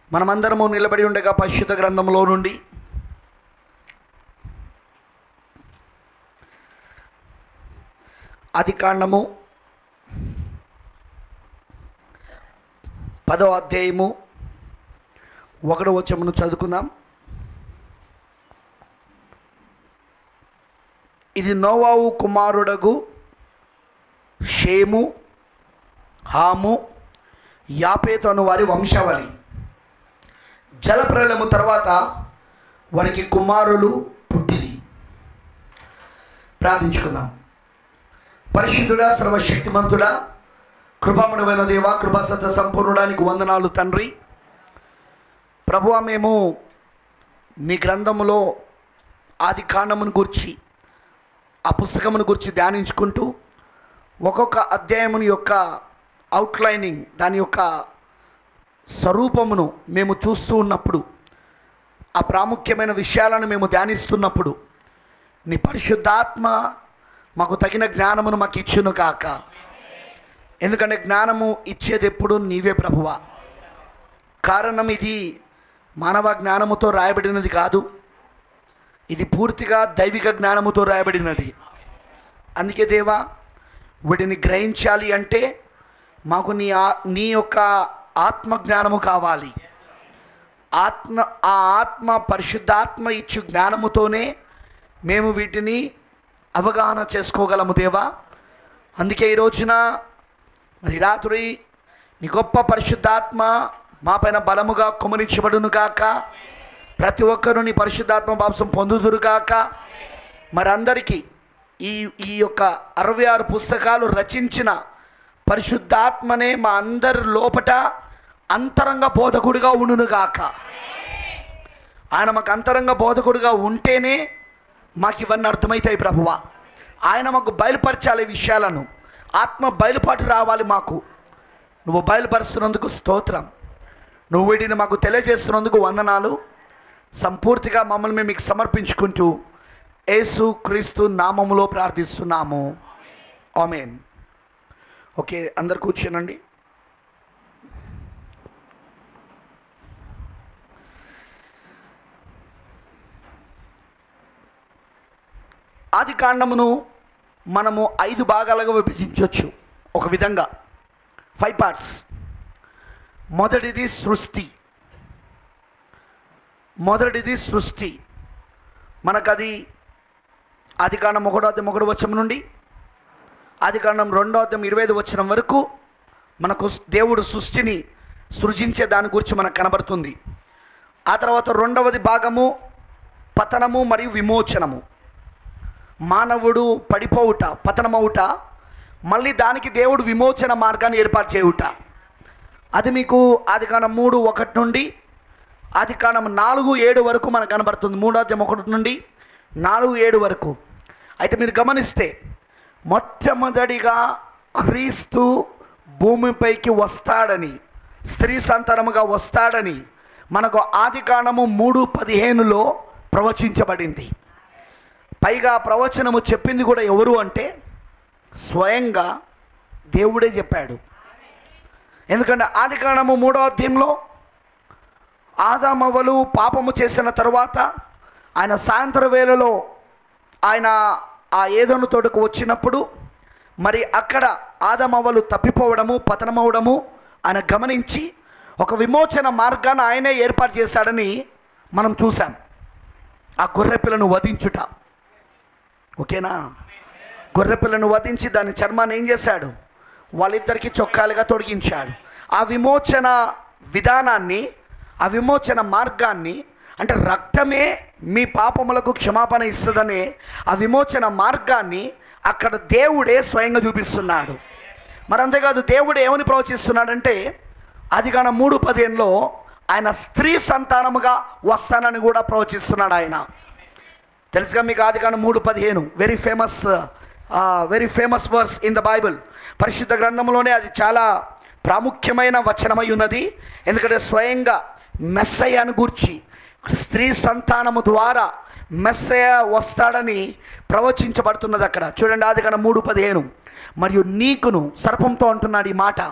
మనమందరము నిలబడి ఉండగా పరిశుద్ధ గ్రంథంలో నుండి ఆది కాండము పదో అధ్యాయము ఒకటో వచ్చమును చదువుకుందాం ఇది నోవావు కుమారుడగు షేము హాము యాపేతు అను వారి వంశావళి జలప్రలయము తర్వాత వారికి కుమారులు పుట్టిరి ప్రార్థించుకుందాం పరిశుద్ధుడా సర్వశక్తిమంతుడా కృపామణమైన దేవ కృపాసత సంపూర్ణడానికి వందనాలు తండ్రి ప్రభువ మేము నీ గ్రంథములో ఆది కాండమును గురించి ఆ పుస్తకమును గురించి ధ్యానించుకుంటూ ఒక్కొక్క అధ్యాయముని యొక్క అవుట్లైనింగ్ దాని యొక్క స్వరూపమును మేము చూస్తూ ఉన్నప్పుడు ఆ ప్రాముఖ్యమైన విషయాలను మేము ధ్యానిస్తున్నప్పుడు నీ పరిశుద్ధాత్మ మాకు తగిన జ్ఞానమును మాకు ఇచ్చును కాక ఎందుకంటే జ్ఞానము ఇచ్చేది ఎప్పుడు నీవే ప్రభువా కారణం ఇది మానవ జ్ఞానముతో రాయబడినది కాదు ఇది పూర్తిగా దైవిక జ్ఞానముతో రాయబడినది అందుకే దేవా వీటిని గ్రహించాలి అంటే మాకు నీ ఆ నీ యొక్క ఆత్మ జ్ఞానము కావాలి ఆత్మ ఆ ఆత్మ పరిశుద్ధాత్మ ఇచ్చు జ్ఞానముతోనే మేము వీటిని అవగాహన చేసుకోగలము దేవా అందుకే ఈ రోజున మరి రాత్రి నీ గొప్ప పరిశుద్ధాత్మ మా పైన బలముగా కుమరించబడును కాక ప్రతి ఒక్కరు నీ పరిశుద్ధాత్మ మాంసం పొందుదురు కాక మరి అందరికీ ఈ ఈ యొక్క అరవై ఆరు పుస్తకాలు రచించిన పరిశుద్ధాత్మనే మా అందరి లోపట అంతరంగ బోధకుడిగా ఉండును గాక ఆయన మాకు అంతరంగ బోధకుడిగా ఉంటేనే మాకు ఇవన్నీ అర్థమవుతాయి ప్రభువ ఆయన మాకు బయలుపరచాలి ఈ విషయాలను ఆత్మ బయలుపాటు రావాలి మాకు నువ్వు బయలుపరుస్తున్నందుకు స్తోత్రం నువ్వు వీటిని మాకు తెలియజేస్తున్నందుకు వందనాలు సంపూర్తిగా మమ్మల్ని మేము మీకు సమర్పించుకుంటూ యేసు క్రీస్తు నామములో ప్రార్థిస్తున్నాము ఆమెన్ ఓకే అందరు కూర్చోనండి ఆది కాండమును మనము ఐదు భాగాలుగా విభజించవచ్చు ఒక విధంగా ఫైవ్ పార్ట్స్ మొదటిది సృష్టి మొదటిది సృష్టి మనకది ఆది కాండం ఒకటో అధ్యాయం ఒకటో వచ్చం నుండి ఆది కాండం రెండో అధ్యాయం ఇరవై ఐదు వచ్చిన వరకు మనకు దేవుడు సృష్టిని సృజించే దాని గురించి మనకు కనబడుతుంది ఆ తర్వాత రెండవది భాగము పతనము మరియు విమోచనము మానవుడు పడిపోవుట పతనమవుట మళ్ళీ దానికి దేవుడు విమోచన మార్గాన్ని ఏర్పాటు చేయుట అది మీకు ఆది కాండం మూడు ఒకటి నుండి ఆది కాండం నాలుగు ఏడు వరకు మనకు కనబడుతుంది మూడో అధ్యాయం ఒకటి నుండి నాలుగు ఏడు వరకు అయితే మీరు గమనిస్తే మొట్టమొదటిగా క్రీస్తు భూమిపైకి వస్తాడని స్త్రీ సంతానముగా వస్తాడని మనకు ఆది కాండము మూడు పదిహేనులో ప్రవచించబడింది పైగా ప్రవచనము చెప్పింది కూడా ఎవరు అంటే స్వయంగా దేవుడే చెప్పాడు ఎందుకంటే ఆది కాండము మూడో అధ్యాయంలో ఆదామవలు పాపము చేసిన తర్వాత ఆయన సాయంత్రం వేళలో ఆయన ఆ ఏదోను తోటకు వచ్చినప్పుడు మరి అక్కడ ఆదమవలు తప్పిపోవడము పతనమవడము ఆయన గమనించి ఒక విమోచన మార్గాన్ని ఆయనే ఏర్పాటు చేశాడని మనం చూసాం ఆ గొర్రెపిల్లను వధించుట ఓకేనా గొర్రెపిల్లను వధించి దాని చర్మాన్ని ఏం చేశాడు వాళ్ళిద్దరికి చొక్కాలుగా తొడిగించాడు ఆ విమోచన విధానాన్ని ఆ విమోచన మార్గాన్ని అంటే రక్తమే మీ పాపములకు క్షమాపణ ఇస్తుందనే ఆ విమోచన మార్గాన్ని అక్కడ దేవుడే స్వయంగా చూపిస్తున్నాడు మరి అంతేకాదు దేవుడు ఏమని ప్రవచిస్తున్నాడంటే అది కాన మూడు పదిహేనులో ఆయన స్త్రీ సంతానముగా వస్తానని కూడా ప్రవచిస్తున్నాడు ఆయన తెలుసుగా మీకు ఆది కాండం మూడు పదిహేను very famous very famous verse in the Bible పరిశుద్ధ గ్రంథంలోనే అది చాలా ప్రాముఖ్యమైన వచనమై ఉన్నది ఎందుకంటే స్వయంగా మెస్సయ్యను గూర్చి స్త్రీ సంతానము ద్వారా మెస్సయ వస్తాడని ప్రవచించబడుతున్నది అక్కడ చూడండి ఆది కాండం మూడు పదిహేను మరియు నీకును సర్పంతో అంటున్నాడు ఈ మాట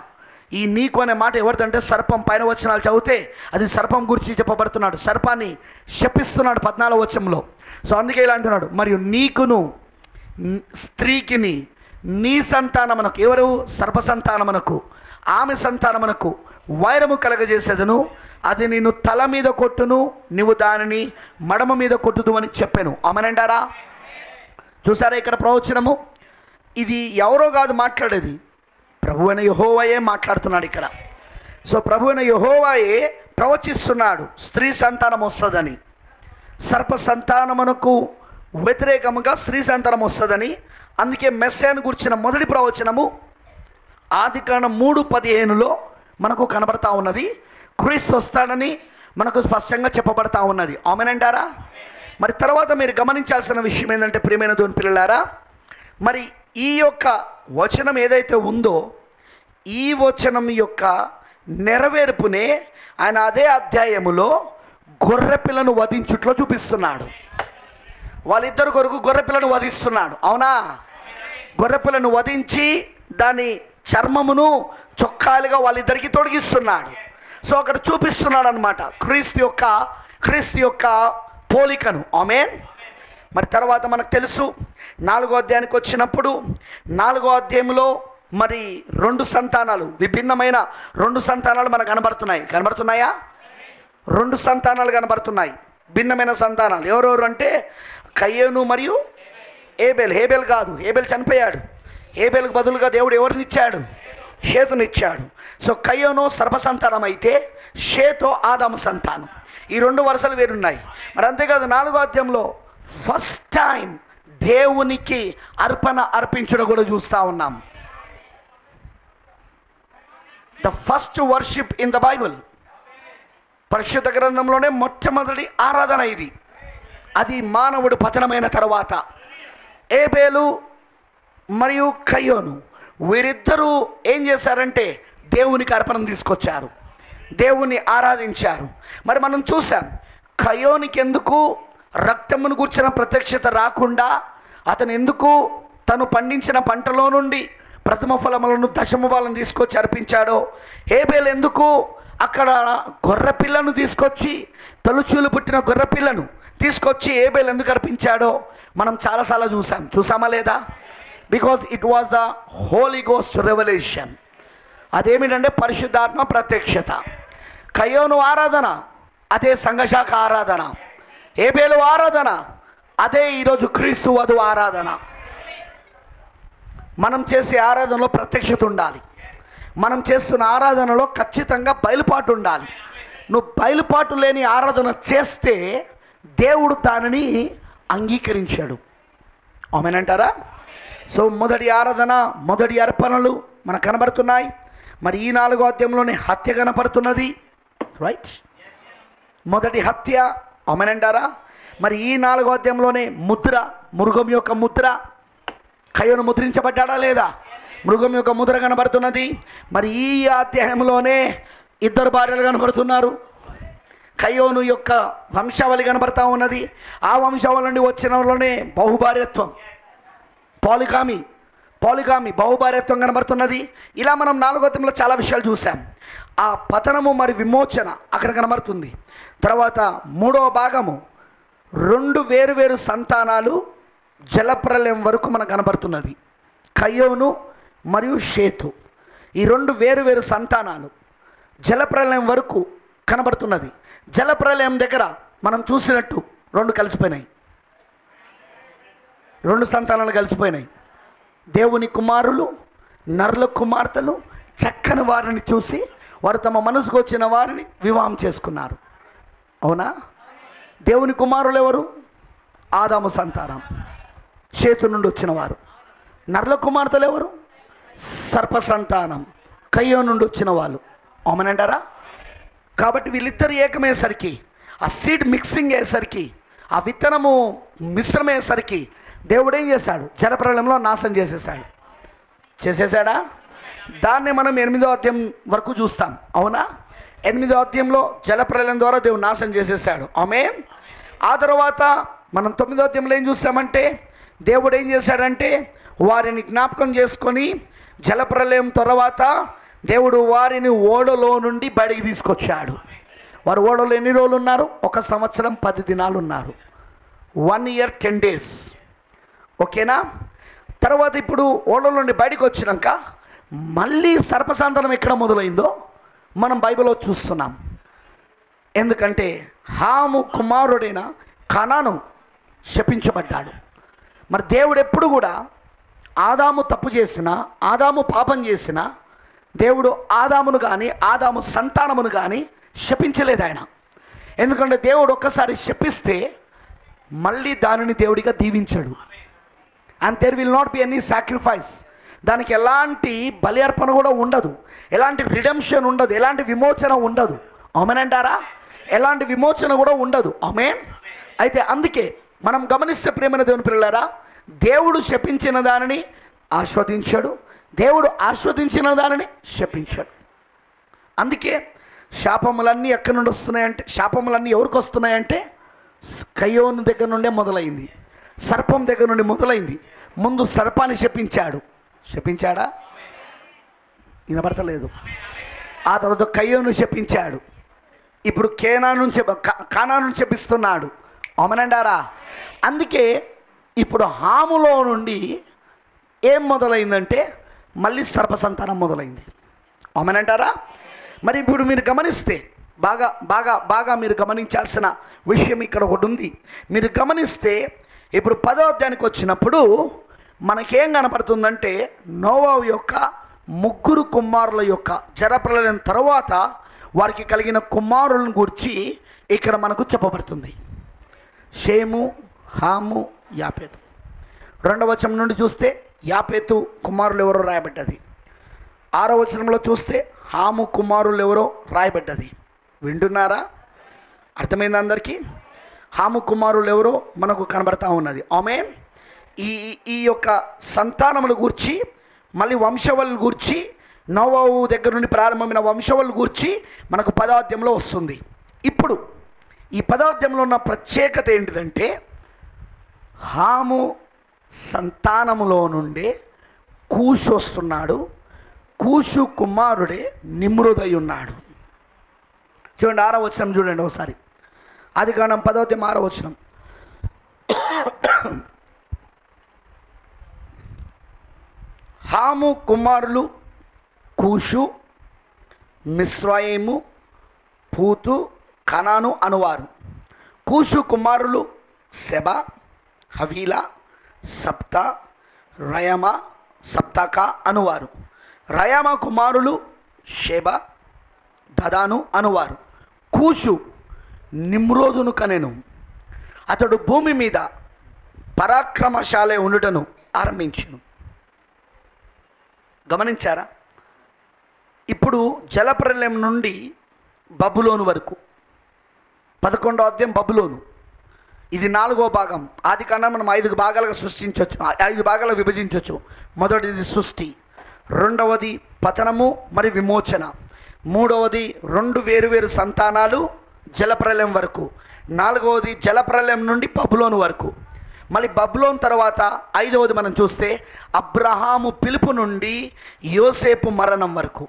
ఈ నీకు అనే మాట ఎవరిదంటే సర్పం పైన వచనాలు చదివితే అది సర్పం గురించి చెప్పబడుతున్నాడు సర్పాన్ని శపిస్తున్నాడు పద్నాలుగు వచనంలో సో అందుకే ఇలా అంటున్నాడు మరియు నీకును న్- స్త్రీకిని నీ సంతానమునకు ఎవరు సర్ప సంతానమునకు ఆమె సంతానమునకు వైరము కలగజేసేదను అది నేను తల మీద కొట్టును నీవు దానిని మడమ మీద కొట్టుదు అని చెప్పాను అమనంటారా చూసారా ఇక్కడ ప్రవచనము ఇది ఎవరో కాదు మాట్లాడేది ప్రభు అయిన యహోవయే మాట్లాడుతున్నాడు ఇక్కడ సో ప్రభు అయిన యహోవాయే ప్రవచిస్తున్నాడు స్త్రీ సంతానం వస్తుందని సర్ప సంతానమునకు వ్యతిరేకముగా స్త్రీ సంతానం వస్తుందని అందుకే మెస్సేను గురించిన మొదటి ప్రవచనము ఆది కాండం మూడు పదిహేనులో మనకు కనబడతా ఉన్నది క్రీస్తు వస్తాడని మనకు స్పష్టంగా చెప్పబడతా ఉన్నది ఆమెనంటారా మరి తర్వాత మీరు గమనించాల్సిన విషయం ఏంటంటే ప్రియమైన దోని పిల్లలారా మరి ఈ యొక్క వచనం ఏదైతే ఉందో ఈ వచనం యొక్క నెరవేర్పునే ఆయన అదే అధ్యాయములో గొర్రెపిల్లను వధించుట్లో చూపిస్తున్నాడు వాళ్ళిద్దరు కొరకు గొర్రెపిల్లను వధిస్తున్నాడు అవునా గొర్రెపిల్లను వధించి దాని చర్మమును చొక్కాలుగా వాళ్ళిద్దరికి తొడిగిస్తున్నాడు సో అక్కడ చూపిస్తున్నాడు అనమాట క్రీస్తు యొక్క క్రీస్తు యొక్క పోలికను ఆమెన్ మరి తర్వాత మనకు తెలుసు నాలుగో అధ్యాయానికి వచ్చినప్పుడు నాలుగో అధ్యాయంలో మరి రెండు సంతానాలు విభిన్నమైన రెండు సంతానాలు మనకు కనబడుతున్నాయి కనబడుతున్నాయా రెండు సంతానాలు కనబడుతున్నాయి భిన్నమైన సంతానాలు ఎవరెవరు అంటే కయ్యేను మరియు ఏబెల్ హేబెల్ కాదు హేబెల్ చనిపోయాడు హేబెల్కి బదులుగా దేవుడు ఎవరినిచ్చాడు షేతునిచ్చాడు సో కయ్యోను సర్పసంతానం అయితే షేతో ఆదాము సంతానం ఈ రెండు వరుసలు వేరున్నాయి మరి అంతేకాదు నాలుగో అధ్యాయంలో ఫస్ట్ టైం దేవునికి అర్పణ అర్పించడం కూడా చూస్తూ ఉన్నాం the first worship in the Bible పరిశుద్ధ గ్రంథంలోనే మొట్టమొదటి ఆరాధన ఇది అది మానవుడు పతనమైన తర్వాత ఏబేలు మరియు కయ్యోను వీరిద్దరూ ఏం చేశారంటే దేవునికి అర్పణం తీసుకొచ్చారు దేవుని ఆరాధించారు మరి మనం చూసాం కయోనికి ఎందుకు రక్తమును కూర్చిన ప్రత్యక్షత రాకుండా అతను ఎందుకు తను పండించిన పంటలో నుండి ప్రథమ ఫలములను దశమ ఫలం తీసుకొచ్చి అర్పించాడో ఏబేలు ఎందుకు అక్కడ గొర్రె పిల్లను తీసుకొచ్చి తొలుచూలు పుట్టిన గొర్రె పిల్లను తీసుకొచ్చి ఏబేలు ఎందుకు అర్పించాడో మనం చాలాసార్లు చూసాం చూసామా లేదా because it was the holy ghost revolution అదేమిటంటే పరిశుద్ధాత్మ ప్రత్యక్షత కయోను ఆరాధన అదే సంఘశాఖ ఆరాధన ఏబేలు ఆరాధన అదే ఈరోజు క్రీస్తు వధు ఆరాధన మనం చేసే ఆరాధనలో ప్రత్యక్షత ఉండాలి మనం చేస్తున్న ఆరాధనలో ఖచ్చితంగా బయలుపాటు ఉండాలి నువ్వు బయలుపాటు లేని ఆరాధన చేస్తే దేవుడు దానిని అంగీకరించాడు ఆమెనంటారా సో మొదటి ఆరాధన మొదటి అర్పణలు మనకు కనబడుతున్నాయి మరి ఈ నాలుగో అధ్యాయంలోనే హత్య కనపడుతున్నది రైట్ మొదటి హత్య ఆమెనంటారా మరి ఈ నాలుగో అధ్యాయంలోనే ముద్ర మృగం యొక్క ముద్ర కయ్యను ముద్రించబడ్డాడా లేదా మృగం యొక్క ముద్ర కనబడుతున్నది మరి ఈ అధ్యాయంలోనే ఇద్దరు భార్యలు కనబడుతున్నారు కయ్యోను యొక్క వంశావళి కనబడతా ఉన్నది ఆ వంశావళి నుండి వచ్చిన వాళ్ళనే బహుభార్యత్వం పాలికామి పాలికామి బహుభార్యత్వం కనబడుతున్నది ఇలా మనం నాలుగో అధ్యాయంలో చాలా విషయాలు చూసాం ఆ పతనము మరి విమోచన అక్కడ కనబడుతుంది తర్వాత మూడవ భాగము రెండు వేరు వేరు సంతానాలు జలప్రలయం వరకు మనకు కనబడుతున్నది కయ్యోను మరియు షేతు ఈ రెండు వేరు వేరు సంతానాలు జలప్రలయం వరకు కనబడుతున్నది జలప్రలయం దగ్గర మనం చూసినట్టు రెండు కలిసిపోయినాయి రెండు సంతానాలు కలిసిపోయినాయి దేవుని కుమారులు నరుల కుమార్తెలు చక్కని వారిని చూసి వారు తమ మనసుకు వచ్చిన వారిని వివాహం చేసుకున్నారు అవునా దేవుని కుమారులు ఎవరు ఆదాము సంతానం చేతు నుండి వచ్చిన వారు నర్ల కుమార్తెలు ఎవరు సర్ప సంతానం కయ్యో నుండి వచ్చిన వాళ్ళు అవునంటారా కాబట్టి వీళ్ళిద్దరు ఏకమయ్యేసరికి ఆ సీడ్ మిక్సింగ్ అయ్యేసరికి ఆ విత్తనము మిశ్రమయ్యేసరికి దేవుడు ఏం చేశాడు జలప్రలయంలో నాశనం చేసేసాడు చేసేసాడా దాన్ని మనం ఎనిమిదో అధ్యాయం వరకు చూస్తాం అవునా ఎనిమిదో అధ్యాయంలో జలప్రలయం ద్వారా దేవుడు నాశనం చేసేసాడు ఆమె ఆ తర్వాత మనం తొమ్మిదో అధ్యాయంలో ఏం చూస్తామంటే దేవుడు ఏం చేశాడంటే వారిని జ్ఞాపకం చేసుకొని జలప్రలయం తర్వాత దేవుడు వారిని ఓడలో నుండి బయటికి తీసుకొచ్చాడు వారు ఓడలో ఎన్ని రోజులు ఉన్నారు ఒక సంవత్సరం పది దినాలు ఉన్నారు వన్ ఇయర్ టెన్ డేస్ ఓకేనా తర్వాత ఇప్పుడు ఓడల నుండి బయటకు వచ్చినాక మళ్ళీ సర్పసంతానం ఎక్కడ మొదలైందో మనం బైబిల్లో చూస్తున్నాం ఎందుకంటే హాము కుమారుడైన కణాను శపించబడ్డాడు మరి దేవుడు ఎప్పుడు కూడా ఆదాము తప్పు చేసిన ఆదాము పాపం చేసిన దేవుడు ఆదామును కానీ ఆదాము సంతానమును కానీ శపించలేదు ఆయన ఎందుకంటే దేవుడు ఒక్కసారి శపిస్తే మళ్ళీ దానిని దేవుడిగా దీవించాడు and there will not be any sacrifice దానికి ఎలాంటి బలి అర్పణ కూడా ఉండదు ఎలాంటి రిడెంప్షన్ ఉండదు ఎలాంటి విమోచన ఉండదు అమెనంటారా ఎలాంటి విమోచన కూడా ఉండదు అమేన్ అయితే అందుకే మనం గమనిస్తే ప్రేమైన దేవుని పిల్లలారా దేవుడు శపించిన దానిని ఆస్వాదించాడు దేవుడు ఆస్వాదించిన దానిని శపించాడు అందుకే శాపములన్నీ ఎక్కడి నుండి వస్తున్నాయంటే శాపములన్నీ ఎవరికి వస్తున్నాయంటే కయోను దగ్గర నుండే మొదలైంది సర్పం దగ్గర నుండి మొదలైంది ముందు సర్పాన్ని శపించాడు శపించాడా వినపడతలేదు ఆ తర్వాత కయ్యోను శపించాడు ఇప్పుడు కేనాను చెప్ కానాను శపిస్తున్నాడు అమనండారా అందుకే ఇప్పుడు హాములో నుండి ఏం మొదలైందంటే మళ్ళీ సర్పసంతానం మొదలైంది అమనంటారా మరి ఇప్పుడు మీరు గమనిస్తే బాగా బాగా బాగా మీరు గమనించాల్సిన విషయం ఇక్కడ ఒకటి ఉంది మీరు గమనిస్తే ఇప్పుడు పదో అధ్యాయానికి వచ్చినప్పుడు మనకేం కనపడుతుందంటే నోవావు యొక్క ముగ్గురు కుమారుల యొక్క జరప్రలయం తర్వాత వారికి కలిగిన కుమారులను గురించి ఇక్కడ మనకు చెప్పబడుతుంది షేము హాము యాపేతు రెండవ వచనం నుండి చూస్తే యాపేతు కుమారులు ఎవరో రాయబడ్డది ఆరో వచనంలో చూస్తే హాము కుమారులు ఎవరో రాయబడ్డది వింటున్నారా అర్థమైంది అందరికీ హాము కుమారులు ఎవరో మనకు కనబడతా ఉన్నది ఆమె ఈ ఈ యొక్క సంతానముల గూర్చి మళ్ళీ వంశవల్ గూర్చి నోవావు దగ్గర నుండి ప్రారంభమైన వంశవల్ గూర్చి మనకు పదార్థంలో వస్తుంది ఇప్పుడు ఈ పదార్థంలో ఉన్న ప్రత్యేకత ఏంటిదంటే హాము సంతానములో నుండే కూషు వస్తున్నాడు కూషు కుమారుడే నిమ్రుదై ఉన్నాడు చూడండి ఆరో వచనం చూడండి ఒకసారి అది కారణం పదోద్యం ఆరో వచనం హాము కుమారులు కూషు మిశ్రాయిము పూతు కనాను అనువారు కూషు కుమారులు సెబ హవీల సప్త రయమ సప్తక అనువారు రయమ కుమారులు షెబ దదాను అనువారు కూషు నిమ్రోదును కనెను అతడు భూమి మీద పరాక్రమశాలే ఉండుటను ఆరంభించును గమనించారా ఇప్పుడు జలప్రలయం నుండి బబులోను వరకు పదకొండో అధ్యాయం బబులోను ఇది నాలుగో భాగం ఆది కన్నా మనం ఐదు భాగాలుగా సృష్టించవచ్చు ఐదు భాగాలుగా విభజించవచ్చు మొదటిది సృష్టి రెండవది పతనము మరి విమోచన మూడవది రెండు వేరువేరు సంతానాలు జలప్రలయం వరకు నాలుగవది జలప్రలయం నుండి బబులోను వరకు మళ్ళీ బబులోన్ తర్వాత ఐదవది మనం చూస్తే అబ్రహాము పిలుపు నుండి యోసేపు మరణం వరకు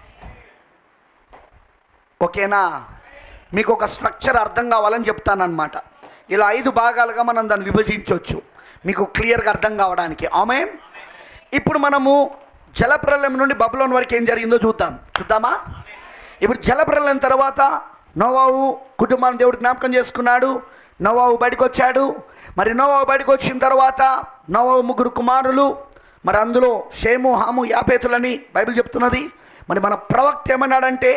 ఓకేనా మీకు ఒక స్ట్రక్చర్ అర్థం కావాలని చెప్తానన్నమాట ఇలా ఐదు భాగాలుగా మనం దాన్ని విభజించవచ్చు మీకు క్లియర్గా అర్థం కావడానికి ఆమె ఇప్పుడు మనము జలప్రలయం నుండి బబులోన్ వరకు ఏం జరిగిందో చూద్దాం చూద్దామా ఇప్పుడు జలప్రలయం తర్వాత నోవావు కుటుంబాన్ని దేవుడు జ్ఞాపకం చేసుకున్నాడు నోవావు బయటకు వచ్చాడు మరి నోవావు బయటకు వచ్చిన తర్వాత నోవావు ముగ్గురు కుమారులు మరి అందులో షేము హాము యాపేతులని బైబిల్ చెప్తున్నది మరి మన ప్రవక్త ఏమన్నాడంటే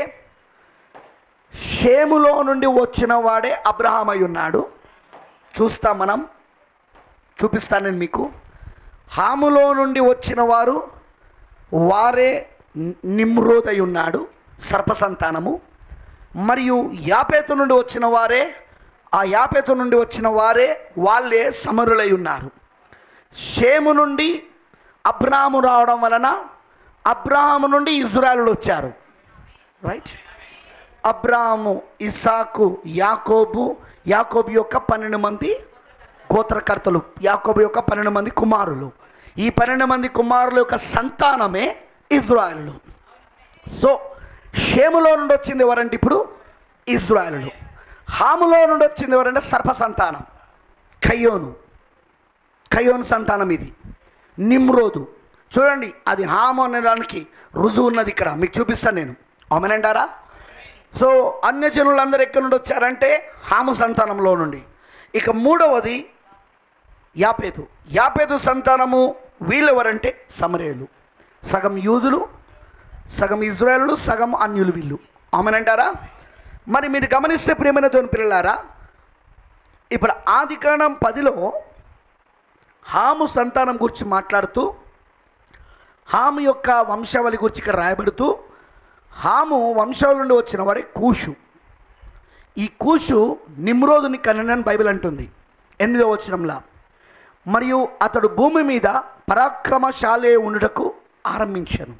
షేములో నుండి వచ్చిన వాడే అబ్రహాం అయి ఉన్నాడు చూస్తాం మనం చూపిస్తాను నేను మీకు హాములో నుండి వచ్చిన వారు వారే ని- నిమ్రోద్ అయి ఉన్నాడు సర్పసంతానము మరియు యాపేతు నుండి వచ్చిన వారే ఆ యాపేతు నుండి వచ్చిన వారే వాళ్ళే సమరులై ఉన్నారు షేము నుండి అబ్రాహాము రావడం వలన అబ్రాహాము నుండి ఇజ్రాయలు వచ్చారు రైట్ అబ్రాహాము ఇసాకు యాకోబు యాకోబు యొక్క పన్నెండు మంది గోత్రకర్తలు యాకోబు యొక్క పన్నెండు మంది కుమారులు ఈ పన్నెండు మంది కుమారుల యొక్క సంతానమే ఇజ్రాయలు సో షేములో నుండి వచ్చింది ఎవరంటే ఇప్పుడు ఇజ్రాయలు హాములో నుండి వచ్చింది ఎవరంటే సర్ప సంతానం కయ్యోను కయ్యోను సంతానం ఇది నిమ్రోదు చూడండి అది హాము అనే దానికి రుజువు ఉన్నది ఇక్కడ మీకు చూపిస్తాను నేను అవునంటారా సో అన్యజనులందరూ ఎక్కడి నుండి వచ్చారంటే హాము సంతానంలో నుండి ఇక మూడవది యాపేదు యాపేదు సంతానము వీళ్ళెవరంటే సమరేలు సగం యూదులు సగం ఇజ్రాయేలు సగం అన్యులు వీళ్ళు ఆమెనంటారా మరి మీరు గమనిస్తే ప్రియమైన దేవుని పిల్లలారా ఇప్పుడు ఆది కాండం పదిలో హాము సంతానం గురించి మాట్లాడుతూ హాము యొక్క వంశావళి గురించి ఇక్కడ రాయబడుతూ హాము వంశావళి నుండి వచ్చిన వాడే కూషు ఈ కూషు నిమ్రోదుని కననని బైబిల్ అంటుంది ఎనిమిదో వచనంలా మరియు అతడు భూమి మీద పరాక్రమశాలే ఉండుటకు ఆరంభించను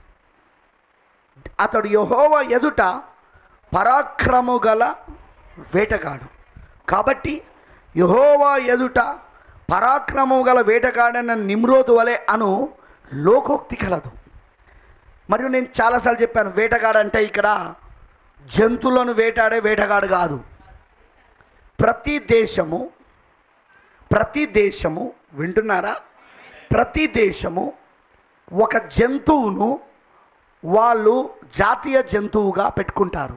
అతడు యహోవ ఎదుట పరాక్రము గల వేటగాడు కాబట్టి యహోవా ఎదుట పరాక్రమము గల వేటగాడన్న నిమ్రోదు వలె అను లోకోక్తి కలదు మరియు నేను చాలాసార్లు చెప్పాను వేటగాడు అంటే ఇక్కడ జంతువులను వేటాడే వేటగాడు కాదు ప్రతి దేశము ప్రతి దేశము వింటున్నారా ప్రతి దేశము ఒక జంతువును వాళ్ళు జాతీయ జంతువుగా పెట్టుకుంటారు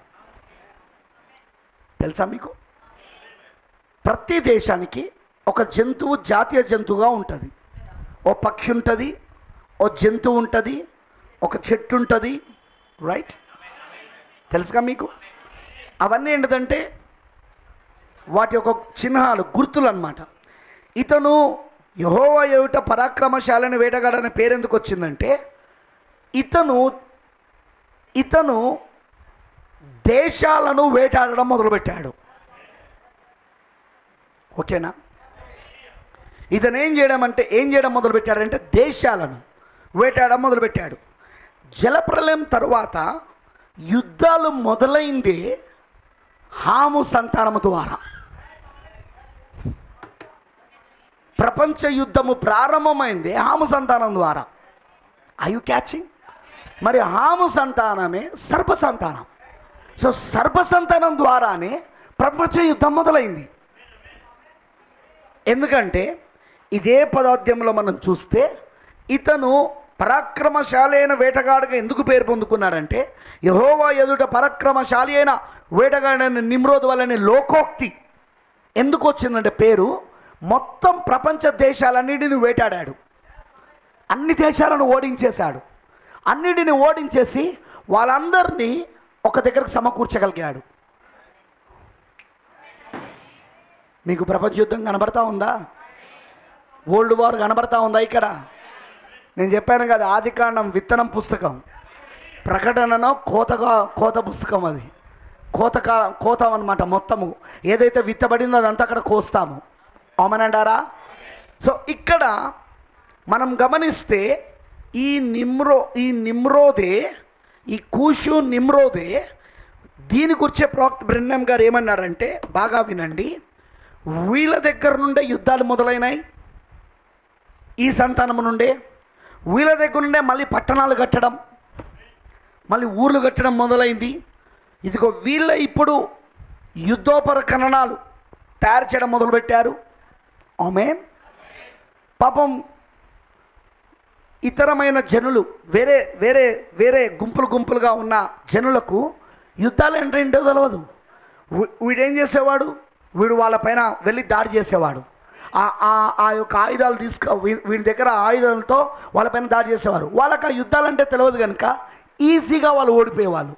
తెలుసా మీకు ప్రతి దేశానికి ఒక జంతువు జాతీయ జంతువుగా ఉంటుంది ఓ పక్షి ఉంటుంది ఓ జంతువు ఉంటుంది ఒక చెట్టు ఉంటుంది రైట్ తెలుసుగా మీకు అవన్నీ ఏంటిదంటే వాటి యొక్క చిహ్నాలు గుర్తులు అన్నమాట ఇతను యహోవ ఏమిట పరాక్రమశాలని వేటగాడనే పేరు ఎందుకు వచ్చిందంటే ఇతను ఇతను దేశాలను వేటాడడం మొదలుపెట్టాడు ఓకేనా ఇతను ఏం చేయడం అంటే ఏం చేయడం మొదలుపెట్టాడంటే దేశాలను వేటాడడం మొదలుపెట్టాడు జలప్రలయం తరువాత యుద్ధాలు మొదలైంది హాము సంతానము ద్వారా ప్రపంచ యుద్ధము ప్రారంభమైంది హాము సంతానం ద్వారా ఐ యు క్యాచింగ్ మరి హాము సంతానమే సర్ప సంతానం సో సర్ప సంతానం ద్వారానే ప్రపంచ యుద్ధం మొదలైంది ఎందుకంటే ఇదే పదార్థంలో మనం చూస్తే ఇతను పరాక్రమశాలి అయిన వేటగాడుగా ఎందుకు పేరు పొందుకున్నాడంటే యహోవా ఎదుట పరాక్రమశాలి అయిన వేటగాడైన నిమ్రోద్ వల్లనే లోకోక్తి ఎందుకు వచ్చిందంటే పేరు మొత్తం ప్రపంచ దేశాలన్నిటిని వేటాడాడు అన్ని దేశాలను ఓడించేశాడు అన్నిటిని ఓడించేసి వాళ్ళందరినీ ఒక దగ్గరకు సమకూర్చగలిగాడు మీకు ప్రపంచ యుద్ధం కనబడతా ఉందా వరల్డ్ వార్ కనబడతా ఉందా ఇక్కడ నేను చెప్పాను కదా ఆదికాండం విత్తనం పుస్తకం ప్రకటనలో కోతగా కోత పుస్తకం అది కోతకా కోతాం అనమాట మొత్తము ఏదైతే విత్తబడిందో అదంతా అక్కడ కోస్తాము అవుమనంటారా సో ఇక్కడ మనం గమనిస్తే ఈ నిమ్రో ఈ నిమ్రోదే ఈ కూషు నిమ్రోదే దీని గురించే ప్రవక్త బ్రెన్నం గారు ఏమన్నారంటే బాగా వినండి వీళ్ళ దగ్గర నుండే యుద్ధాలు మొదలైనాయి ఈ సంతానము నుండే వీళ్ళ దగ్గర నుండే మళ్ళీ పట్టణాలు కట్టడం మళ్ళీ ఊర్లు కట్టడం మొదలైంది ఇదిగో వీళ్ళ ఇప్పుడు యుద్ధోపకరణాలు తయారు చేయడం మొదలుపెట్టారు ఆమె పాపం ఇతరమైన జనులు వేరే వేరే వేరే గుంపులు గుంపులుగా ఉన్న జనులకు యుద్ధాలు అంటే ఏంటో తెలియదు వీ- వీడేం చేసేవాడు వీడు వాళ్ళపైన వెళ్ళి దాడి చేసేవాడు ఆ ఆ- ఆ యొక్క ఆయుధాలు తీసుకు వీ- వీడి దగ్గర ఆయుధాలతో వాళ్ళపైన దాడి చేసేవారు వాళ్ళకి ఆ యుద్ధాలు అంటే తెలియదు కనుక ఈజీగా వాళ్ళు ఓడిపోయేవాళ్ళు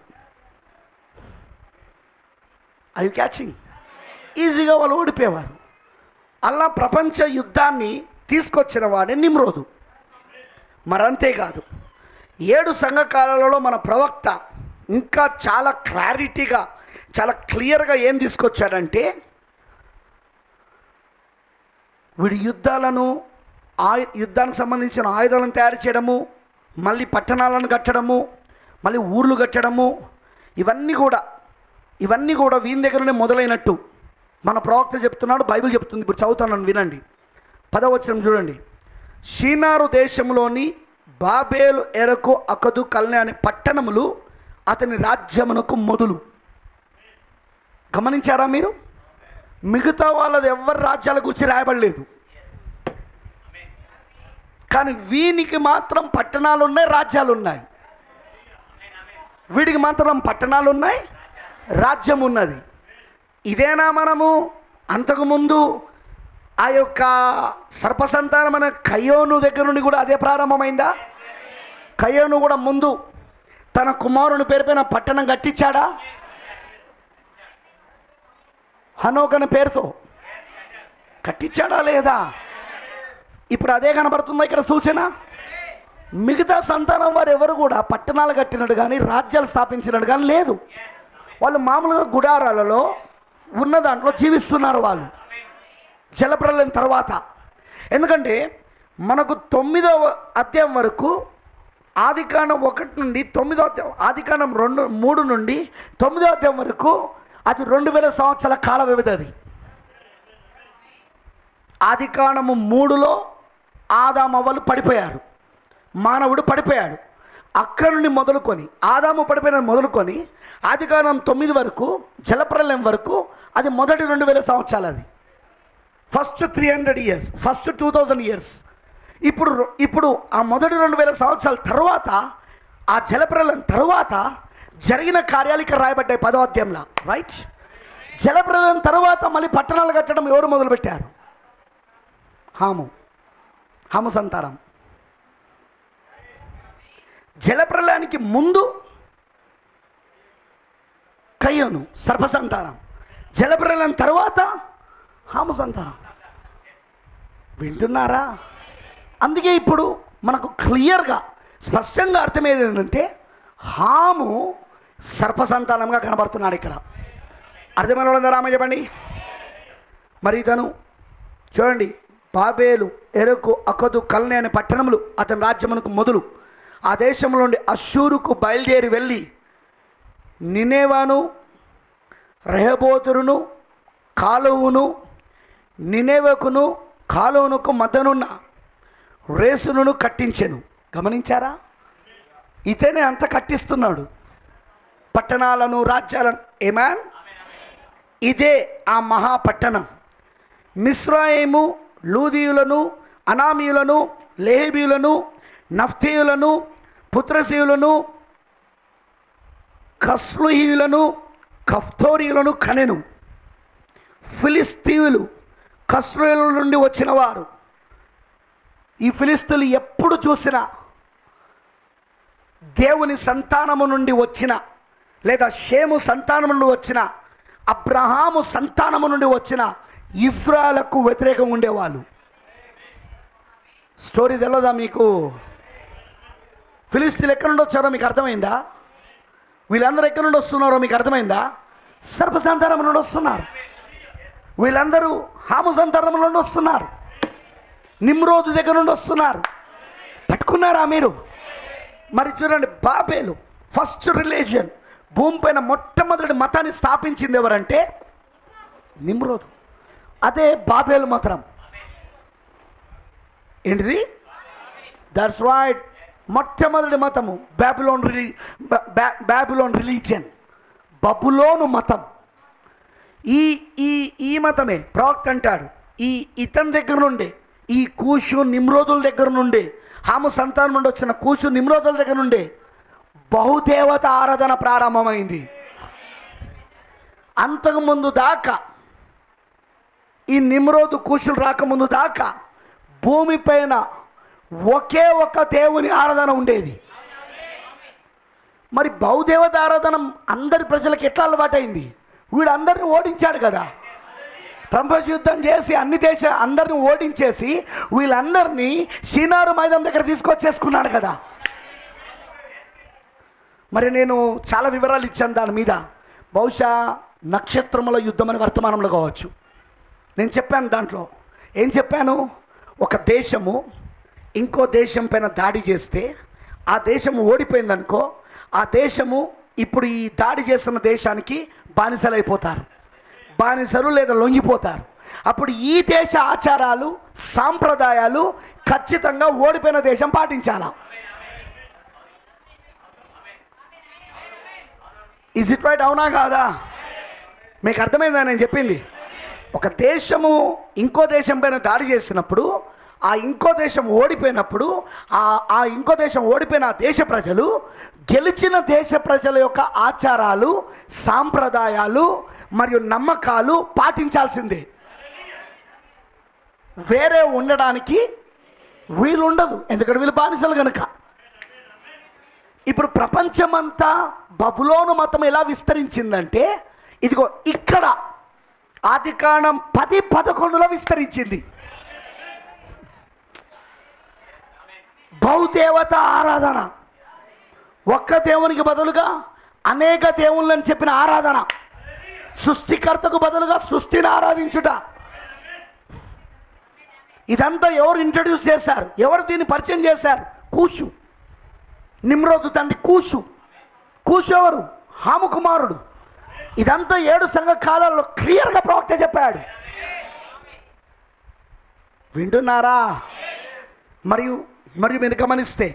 ఐ క్యాచింగ్ ఈజీగా వాళ్ళు ఓడిపోయేవారు అలా ప్రపంచ యుద్ధాన్ని తీసుకొచ్చిన వాడే నిమ్రోదు మరంతేకాదు ఏడు సంఘకాలలో మన ప్రవక్త ఇంకా చాలా క్లారిటీగా చాలా క్లియర్గా ఏం తీసుకొచ్చాడంటే వీడి యుద్ధాలను ఆ యుద్ధానికి సంబంధించిన ఆయుధాలను తయారు చేయడము మళ్ళీ పట్టణాలను కట్టడము మళ్ళీ ఊర్లు కట్టడము ఇవన్నీ కూడా ఇవన్నీ కూడా వీని దగ్గరనే మొదలైనట్టు మన ప్రవక్త చెప్తున్నాడు బైబిల్ చెప్తుంది ఇప్పుడు చదువుతాను వినండి పదవచనం చూడండి షీనారు దేశంలోని బాబేలు ఎరకు అకదు కల్నే అనే పట్టణములు అతని రాజ్యమునకు మొదలు గమనించారా మీరు మిగతా వాళ్ళది ఎవరి రాజ్యాల గురించి రాయబడలేదు కానీ వీనికి మాత్రం పట్టణాలు ఉన్నాయి రాజ్యాలు ఉన్నాయి వీడికి మాత్రం పట్టణాలు ఉన్నాయి రాజ్యం ఉన్నది ఇదేనా మనము అంతకుముందు ఆ యొక్క సర్పసంతానం అనే కయ్యోను దగ్గర నుండి కూడా అదే ప్రారంభమైందా కయ్యోను కూడా ముందు తన కుమారుని పేరుపైన పట్టణం కట్టించాడా హనోక్ అనే పేరుతో కట్టించాడా లేదా ఇప్పుడు అదే కనబడుతుందా ఇక్కడ సూచన మిగతా సంతానం వారు ఎవరు కూడా పట్టణాలు కట్టినట్టు కానీ రాజ్యాలు స్థాపించినట్టు కానీ లేదు వాళ్ళు మామూలుగా గుడారాలలో ఉన్న దాంట్లో జీవిస్తున్నారు వాళ్ళు జలప్రలయం తర్వాత ఎందుకంటే మనకు తొమ్మిదవ అధ్యాయం వరకు ఆదికాండం ఒకటి నుండి తొమ్మిదో అధ్యాయం ఆదికాండం రెండు మూడు నుండి తొమ్మిదో అధ్యాయం వరకు అది రెండు వేల సంవత్సరాల కాల వ్యవధి అది ఆదికాండము మూడులో ఆదామవ్వలు పడిపోయారు మానవుడు పడిపోయాడు అక్కడి నుండి మొదలుకొని ఆదాము పడిపోయిన మొదలుకొని ఆదికాండం తొమ్మిది వరకు జలప్రలయం వరకు అది మొదటి రెండు వేల సంవత్సరాలు అది first three hundred years first two thousand years ఇప్పుడు ఇప్పుడు ఆ మొదటి రెండు వేల సంవత్సరాల తర్వాత ఆ జలప్రలయం తర్వాత జరిగిన కార్యాలు ఇక్కడ రాయబడ్డాయి పదో అధ్యాయంలో రైట్ జలప్రలయం తర్వాత మళ్ళీ పట్టణాలు కట్టడం ఎవరు మొదలుపెట్టారు హాము హాము సంతానం జలప్రలయానికి ముందు కయ్యను సర్పసంతానం జలప్రలయం తర్వాత హాము సంతానం వింటున్నారా అందుకే ఇప్పుడు మనకు క్లియర్గా స్పష్టంగా అర్థమయ్యేది ఏంటంటే హాము సర్పసంతానంగా కనబడుతున్నాడు ఇక్కడ అర్థమైన వాళ్ళందరూ రామ చెప్పండి మరి ఇతను చూడండి బాబేలు ఎరకు అకదు కల్నే అనే పట్టణములు అతని రాజ్యమునకు మొదలు ఆ దేశంలో నుండి అశ్షూరుకు బయలుదేరి వెళ్ళి నినేవాను రెహబోతురును కాలువును నినేవకును కాలువనుకు మధ్యనున్న రేసును కట్టించెను గమనించారా ఇతనే అంత కట్టిస్తున్నాడు పట్టణాలను రాజ్యాలను ఏమాన్ ఇదే ఆ మహాపట్టణం మిశ్రాయిము లూదీయులను అనామీయులను లేహబీయులను నఫ్తీయులను పుత్రసీయులను కస్లుహీయులను కఫ్తోరీయులను కనెను ఫిలిస్తీయులు కస్లుల నుండి వచ్చిన వారు ఈ ఫిలిస్తీన్లు ఎప్పుడు చూసినా దేవుని సంతానము నుండి వచ్చిన లేదా షేము సంతానము నుండి వచ్చిన అబ్రహాము సంతానము నుండి వచ్చిన ఇస్రాయలకు వ్యతిరేకంగా ఉండేవాళ్ళు స్టోరీ తెలియదా మీకు ఫిలిస్తీన్లు ఎక్కడి నుండి వచ్చారో మీకు అర్థమైందా వీళ్ళందరూ ఎక్కడి నుండి వస్తున్నారో మీకు అర్థమైందా సర్పసంతానం నుండి వస్తున్నారు వీళ్ళందరూ హాము సంతానం నుండి వస్తున్నారు నిమ్రోజు దగ్గర నుండి వస్తున్నారు పట్టుకున్నారా మీరు మరి చూడండి బాబేలు ఫస్ట్ రిలీజియన్ భూమిపైన మొట్టమొదటి మతాన్ని స్థాపించింది ఎవరంటే నిమ్రోదు అదే బాబేలు మతం ఏంటిది దట్స్ రైట్ మొట్టమొదటి మతము బ్యాబిలోన్ రిలీ బ్యాబిలోన్ రిలీజియన్ బబులోను మతం ఈ ఈ ఈ మతమే ప్రవక్త అంటాడు ఈ ఇతని దగ్గర నుండి ఈ కూషు నిమ్రోదుల దగ్గర నుండి హాము సంతానం నుండి వచ్చిన కూషు నిమ్రోదుల దగ్గర నుండి బహుదేవత ఆరాధన ప్రారంభమైంది అంతకుముందు దాకా ఈ నిమ్రోదు కూషులు రాకముందు దాకా భూమిపైన ఒకే ఒక దేవుని ఆరాధన ఉండేది మరి బహుదేవత ఆరాధన అందరి ప్రజలకు ఎట్లా అలవాటైంది వీడు అందరిని ఓడించాడు కదా ప్రపంచ యుద్ధం చేసి అన్ని దేశ అందరిని ఓడించేసి వీళ్ళందరినీ సీనారు మైదానం దగ్గర తీసుకొచ్చేసుకున్నాడు కదా మరి నేను చాలా వివరాలు ఇచ్చాను దాని మీద బహుశా నక్షత్రముల యుద్ధం అని వర్తమానంలో కావచ్చు నేను చెప్పాను దాంట్లో ఏం చెప్పాను ఒక దేశము ఇంకో దేశం పైన దాడి చేస్తే ఆ దేశము ఓడిపోయిందనుకో ఆ దేశము ఇప్పుడు ఈ దాడి చేస్తున్న దేశానికి బానిసలైపోతారు బానిసలు లేదా లొంగిపోతారు అప్పుడు ఈ దేశ ఆచారాలు సాంప్రదాయాలు ఖచ్చితంగా ఓడిపోయిన దేశం పాటించాలా ఇజ్ ఇట్ రైట్ అవునా కాదా మీకు అర్థమైందా నేను చెప్పింది ఒక దేశము ఇంకో దేశం పైన దాడి చేసినప్పుడు ఆ ఇంకో దేశం ఓడిపోయినప్పుడు ఆ ఆ ఇంకో దేశం ఓడిపోయిన ఆ దేశ ప్రజలు గెలిచిన దేశ ప్రజల యొక్క ఆచారాలు సాంప్రదాయాలు మరియు నమ్మకాలు పాటించాల్సిందే వేరే ఉండడానికి వీలు ఉండదు ఎందుకంటే వీళ్ళు బానిసలు కనుక ఇప్పుడు ప్రపంచమంతా బబులోను మతం ఎలా విస్తరించిందంటే ఇదిగో ఇక్కడ ఆది కాండం పది పదకొండులో విస్తరించింది బహుదేవత ఆరాధన ఒక్క దేవునికి బదులుగా అనేక దేవుళ్ళని చెప్పిన ఆరాధన సృష్టికర్తకు బదులుగా సృష్టిని ఆరాధించుట ఇదంతా ఎవరు ఇంట్రడ్యూస్ చేశారు ఎవరు దీన్ని పరిచయం చేశారు కూషు నిమ్రోదు తండ్రి కూషు కూషు ఎవరు హాము కుమారుడు ఇదంతా ఏడు సంఘ కాలాల్లో క్లియర్గా ప్రవక్త చెప్పాడు వింటున్నారా మరియు మరియు మీరు గమనిస్తే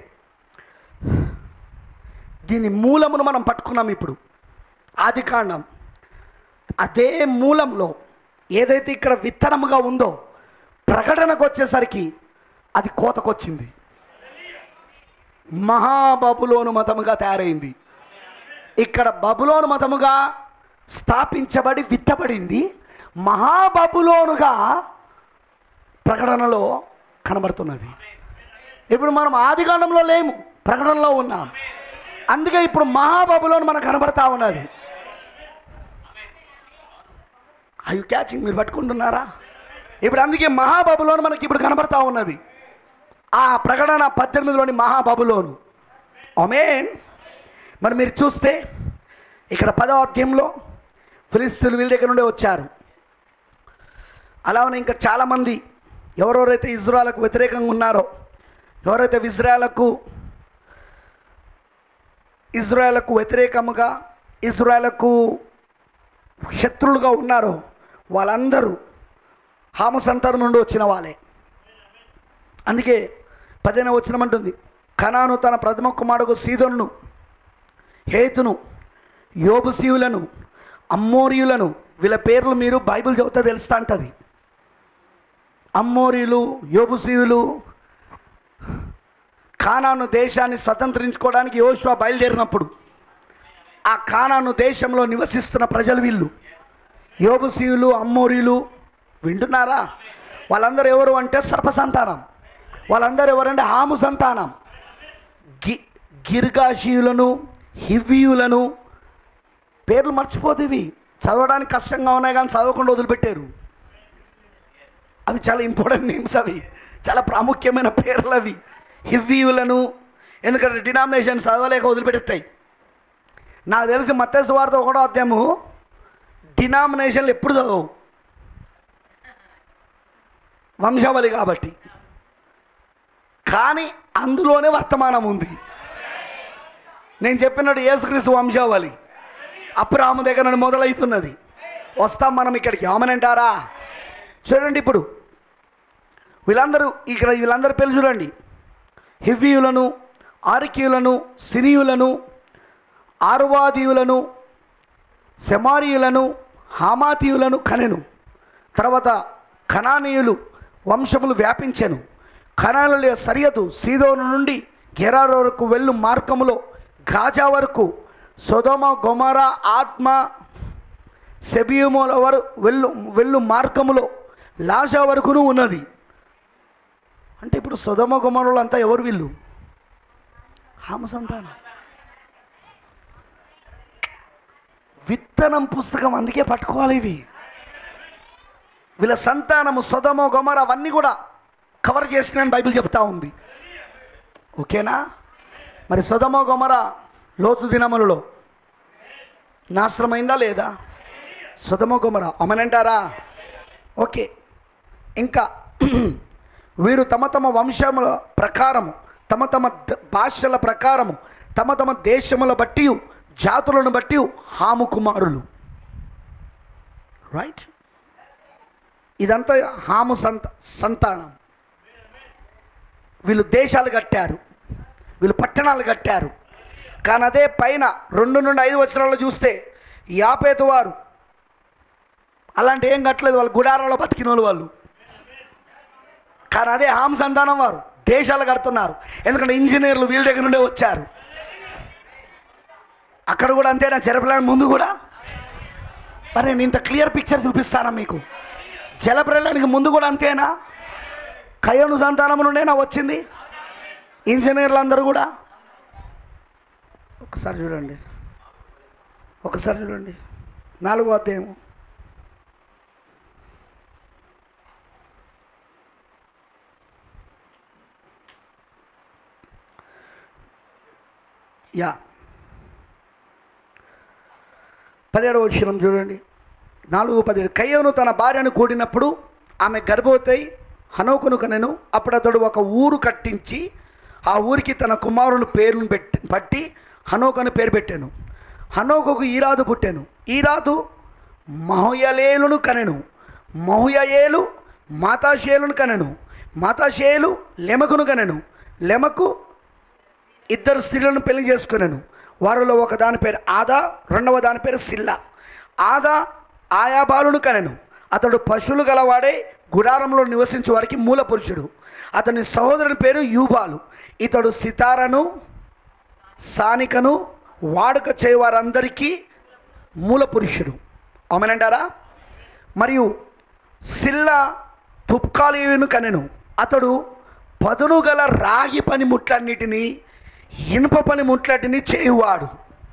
దీని మూలమును మనం పట్టుకున్నాం ఇప్పుడు ఆది కాండం అదే మూలంలో ఏదైతే ఇక్కడ విత్తనముగా ఉందో ప్రకటనకు వచ్చేసరికి అది కోతకొచ్చింది మహాబబులోను మతముగా తయారైంది ఇక్కడ బబులోను మతముగా స్థాపించబడి విత్తబడింది మహాబబులోనుగా ప్రకటనలో కనబడుతున్నది ఇప్పుడు మనం ఆదికాండంలో లేము ప్రకటనలో ఉన్నాం అందుకే ఇప్పుడు మహాబబులోను మనకు కనబడతా ఉన్నది ఐ క్యాచింగ్ మీరు పట్టుకుంటున్నారా ఇప్పుడు అందుకే మహాబబులోను మనకి ఇప్పుడు కనబడతా ఉన్నది ఆ ప్రకటన పద్దెనిమిదిలోని మహాబబులోను అమేన్ మరి మీరు చూస్తే ఇక్కడ పదవ అధ్యాయంలో ఫిలిస్తీన్లు వీళ్ళ దగ్గర నుండి వచ్చారు అలానే ఇంకా చాలామంది ఎవరెవరైతే ఇజ్రాయలకు వ్యతిరేకంగా ఉన్నారో ఎవరైతే ఇజ్రాయలకు ఇజ్రాయలకు వ్యతిరేకముగా ఇజ్రాయలకు శత్రువులుగా ఉన్నారో వాళ్ళందరూ హామ సంతానం నుండి వచ్చిన వాళ్ళే అందుకే పదిహేను వచ్చినమంటుంది కనాను తన ప్రథమ కుమారుడు సీదోను హేతును యోబుసీయులను అమ్మోరియులను వీళ్ళ పేర్లు మీరు బైబిల్ చదివితే తెలుస్తా అంటది అమ్మోరియులు యోబుసీయులు కానాను దేశాన్ని స్వతంత్రించుకోవడానికి యోశువ బయలుదేరినప్పుడు ఆ కానాను దేశంలో నివసిస్తున్న ప్రజలు వీళ్ళు యోబుసీయులు అమ్మోరియులు వింటున్నారా వాళ్ళందరూ ఎవరు అంటే సర్ప సంతానం వాళ్ళందరూ ఎవరంటే హాము సంతానం గి గిర్గాషీయులను హివ్వీయులను పేర్లు మర్చిపోతేవి చదవడానికి కష్టంగా ఉన్నాయి కానీ చదవకుండా వదిలిపెట్టారు అవి చాలా ఇంపార్టెంట్ నేమ్స్ అవి చాలా ప్రాముఖ్యమైన పేర్లు అవి హివ్వీయులను ఎందుకంటే డినామినేషన్ చదవలేక వదిలిపెడతాయి నాకు తెలిసి మత్స్సు వార్త ఒకటో అధ్యాయము డినామినేషన్లు ఎప్పుడు చదవవు వంశావళి కాబట్టి కానీ అందులోనే వర్తమానం ఉంది నేను చెప్పినట్టు యేసుక్రీస్తు వంశావళి అబ్రాహ్మ దగ్గర నుండి మొదలవుతున్నది వస్తాం మనం ఇక్కడికి ఆమెనంటారా చూడండి ఇప్పుడు వీళ్ళందరూ ఇక్కడ వీళ్ళందరి పేర్లు చూడండి హివ్వీయులను ఆరికీయులను సినీయులను ఆర్వాదీయులను సెమారీయులను హామాతీయులను కనెను తర్వాత కనానీయులు వంశములు వ్యాపించెను కనానుల సరియదు సీదోను నుండి గెరారు వరకు వెళ్ళు మార్గములో గాజా వరకు సొదమ గొమర ఆత్మ సెబియుముల వరకు వెళ్ళు వెళ్ళు మార్గములో లాజా వరకును ఉన్నది అంటే ఇప్పుడు సొదమ గుమరులు అంతా ఎవరు వీళ్ళు హామ సంతానం విత్తనం పుస్తకం అందుకే పట్టుకోవాలి ఇవి వీళ్ళ సంతానము సొదమ గొమర అవన్నీ కూడా కవర్ చేసిన బైబిల్ చెప్తా ఉంది ఓకేనా మరి సొదమ గొమర లోతు దినములలో నాశనమైందా లేదా సుధమ గుమర అమనంటారా ఓకే ఇంకా వీరు తమ తమ వంశముల ప్రకారము తమ తమ ద- భాషల ప్రకారము తమ తమ దేశముల బట్టి జాతులను బట్టి హాము కుమారులు రైట్ ఇదంతా హాము సంత సంతానం వీళ్ళు దేశాలు కట్టారు వీళ్ళు పట్టణాలు కట్టారు కానీ అదే పైన రెండు నుండి ఐదు వచనాల్లో చూస్తే యాపేతు వారు అలాంటి ఏం కట్టలేదు వాళ్ళు గుడారాల్లో బతికిన వాళ్ళు వాళ్ళు కానీ అదే హామ్ సంతానం వారు దేశాలు కడుతున్నారు ఎందుకంటే ఇంజనీర్లు వీళ్ళ దగ్గర నుండే వచ్చారు అక్కడ కూడా అంతేనా జలప్రలయం ముందు కూడా మరి నేను ఇంత క్లియర్ పిక్చర్ చూపిస్తానా మీకు జలప్రలయానికి ముందు కూడా అంతేనా కయ్యను సంతానం నుండేనా వచ్చింది ఇంజనీర్లు అందరూ కూడా ఒకసారి చూడండి ఒకసారి చూడండి నాలుగో అధ్యాయం యా పదిహేడవ వచ్చినం చూడండి నాలుగు పదిహేడు కయ్యను తన భార్యను కూడినప్పుడు ఆమె గర్భవతి హనోకును కనెను అప్పుడు అతడు ఒక ఊరు కట్టించి ఆ ఊరికి తన కుమారుని పేరును పెట్టి పట్టి హనోకు అని పేరు పెట్టాను హనోకుకు ఈరాదు పుట్టాను ఈరాదు మహోయలేలును కనెను మహుయయేలు మాతాశేలును కనెను మాతాశేలు లెమకును కనెను లెమకు ఇద్దరు స్త్రీలను పెళ్లి చేసుకున్నాను వారిలో ఒక దాని పేరు ఆదా రెండవ దాని పేరు సిల్లా ఆదా ఆయాబాలును కనెను అతడు పశువులు గలవాడే గుడారంలో నివసించే వారికి మూల పురుషుడు అతని సహోదరుని పేరు యూబాలు ఇతడు సితారను సానికను వాడుక చేయవారందరికీ మూల పురుషుడు అవునంటారా మరియు సిల్లా తుప్కాలీయును కనెను అతడు పదును గల రాగి పనిముట్లన్నిటినీ ఇనుప పనిముట్లన్నిటినీ చేయువాడు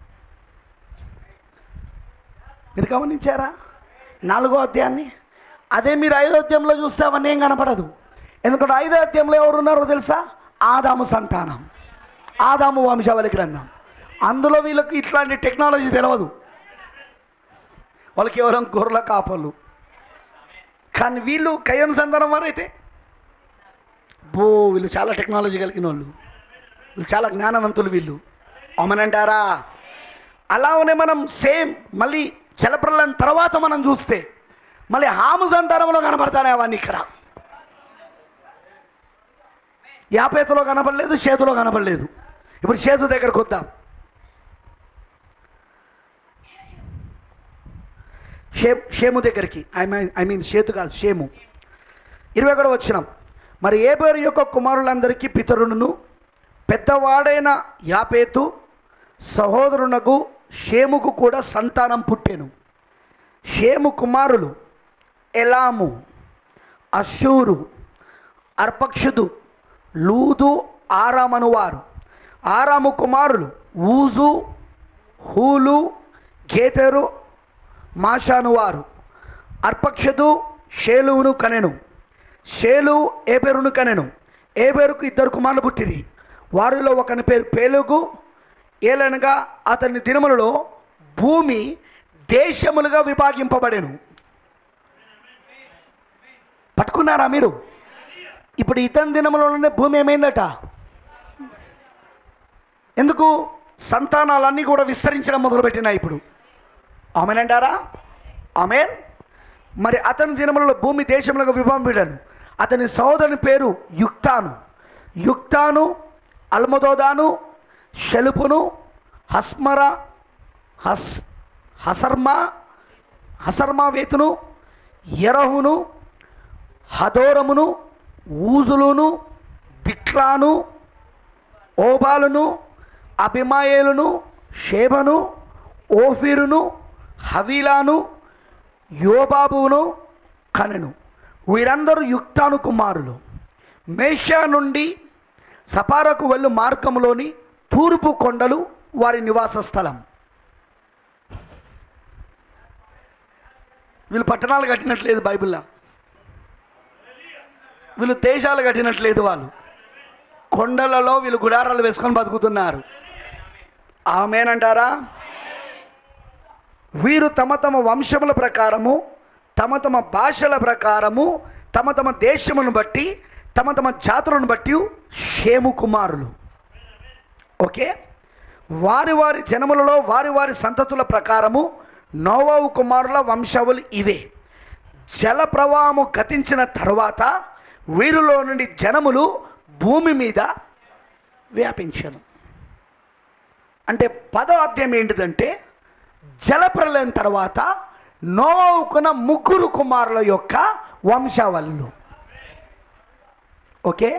మీరు గమనించారా నాలుగో అధ్యాయాన్ని అదే మీరు ఐదో అధ్యాయంలో చూస్తే అవన్నీ ఏం కనపడదు ఎందుకంటే ఐదో అధ్యాయంలో ఎవరు ఉన్నారో తెలుసా ఆదాము సంతానం ఆదాము వంశావళి గ్రంథం అందులో వీళ్ళకి ఇట్లాంటి టెక్నాలజీ తెలియదు వాళ్ళకి ఎవరం గొర్రెల కాపలు కానీ వీళ్ళు కయ్యను సంతానం వారైతే బో వీళ్ళు చాలా టెక్నాలజీ కలిగిన వాళ్ళు వీళ్ళు చాలా జ్ఞానవంతులు వీళ్ళు అవునంటారా అలానే మనం సేమ్ మళ్ళీ జలప్రలయం తర్వాత మనం చూస్తే మళ్ళీ హాము సంతానంలో కనబడతానే అవన్నీ ఇక్కడ యాపేతలో కనపడలేదు చేతిలో కనపడలేదు ఇప్పుడు చేతు దగ్గరకు వద్దాం షేమ్ షేము దగ్గరికి ఐ మీన్ ఐ మీన్ చేతు కాదు షేము ఇరవై ఒకటి వచ్చినాం మరి ఏ పేరు యొక్క కుమారులందరికీ పితరులను పెద్దవాడైన యాపేతు సహోదరునకు షేముకు కూడా సంతానం పుట్టెను షేము కుమారులు ఎలాము అషూరు అర్పక్షుడు లూదు ఆరామను వారు ఆరాము కుమారులు ఊజు హూలు గేతెరు మాషాను వారు అర్పక్షదు షేలువును కనెను షేలు ఏబెరును కనెను ఏబెరుకు ఇద్దరు కుమారులు పుట్టిరి వారిలో ఒకని పేరు పేలుగు ఏలనగా అతని దినములలో భూమి దేశములుగా విభాగింపబడెను పట్టుకున్నారా మీరు ఇప్పుడు ఇతని దినములోనే భూమి ఏమైందట ఎందుకు సంతానాలన్నీ కూడా విస్తరించడం మొదలుపెట్టినాయి ఇప్పుడు ఆమెనంటారా ఆమెన్ మరి అతని దినములలో భూమి దేశములకు విభంబిడను అతని సహోదరుని పేరు యుక్తాను యుక్తాను అల్మదోదాను షెలుపును హస్మర హస్ హసర్మా హసర్మావేతును ఎరహును హదోరమును ఊజులును దిక్లాను ఓబాలును అభిమాయేలును షేబను ఓఫీరును హవీలాను యోబాబును కనెను వీరందరూ యుక్తాను కుమారులు మేషా నుండి సపారకు వెళ్ళు మార్గంలోని తూర్పు కొండలు వారి నివాస స్థలం వీళ్ళు పట్టణాలు కట్టినట్లేదు బైబిల్లో వీళ్ళు దేశాలు కట్టినట్లేదు వాళ్ళు కొండలలో వీళ్ళు గుడారాలు వేసుకొని బతుకుతున్నారు ఆమెనంటారా వీరు తమ తమ వంశముల ప్రకారము తమ తమ భాషల ప్రకారము తమ తమ దేశమును బట్టి తమ తమ జాతులను బట్టి షేము కుమారులు ఓకే వారి వారి జనములలో వారి వారి సంతతుల ప్రకారము నోవావు కుమారుల వంశములు ఇవే జల ప్రవాహము గతించిన తర్వాత వీరిలో నుండి జనములు భూమి మీద వ్యాపించను అంటే పదో అధ్యాయం ఏంటిదంటే జలప్రలయం తర్వాత నోవుకున్న ముగ్గురు కుమారుల యొక్క వంశావళులు ఓకే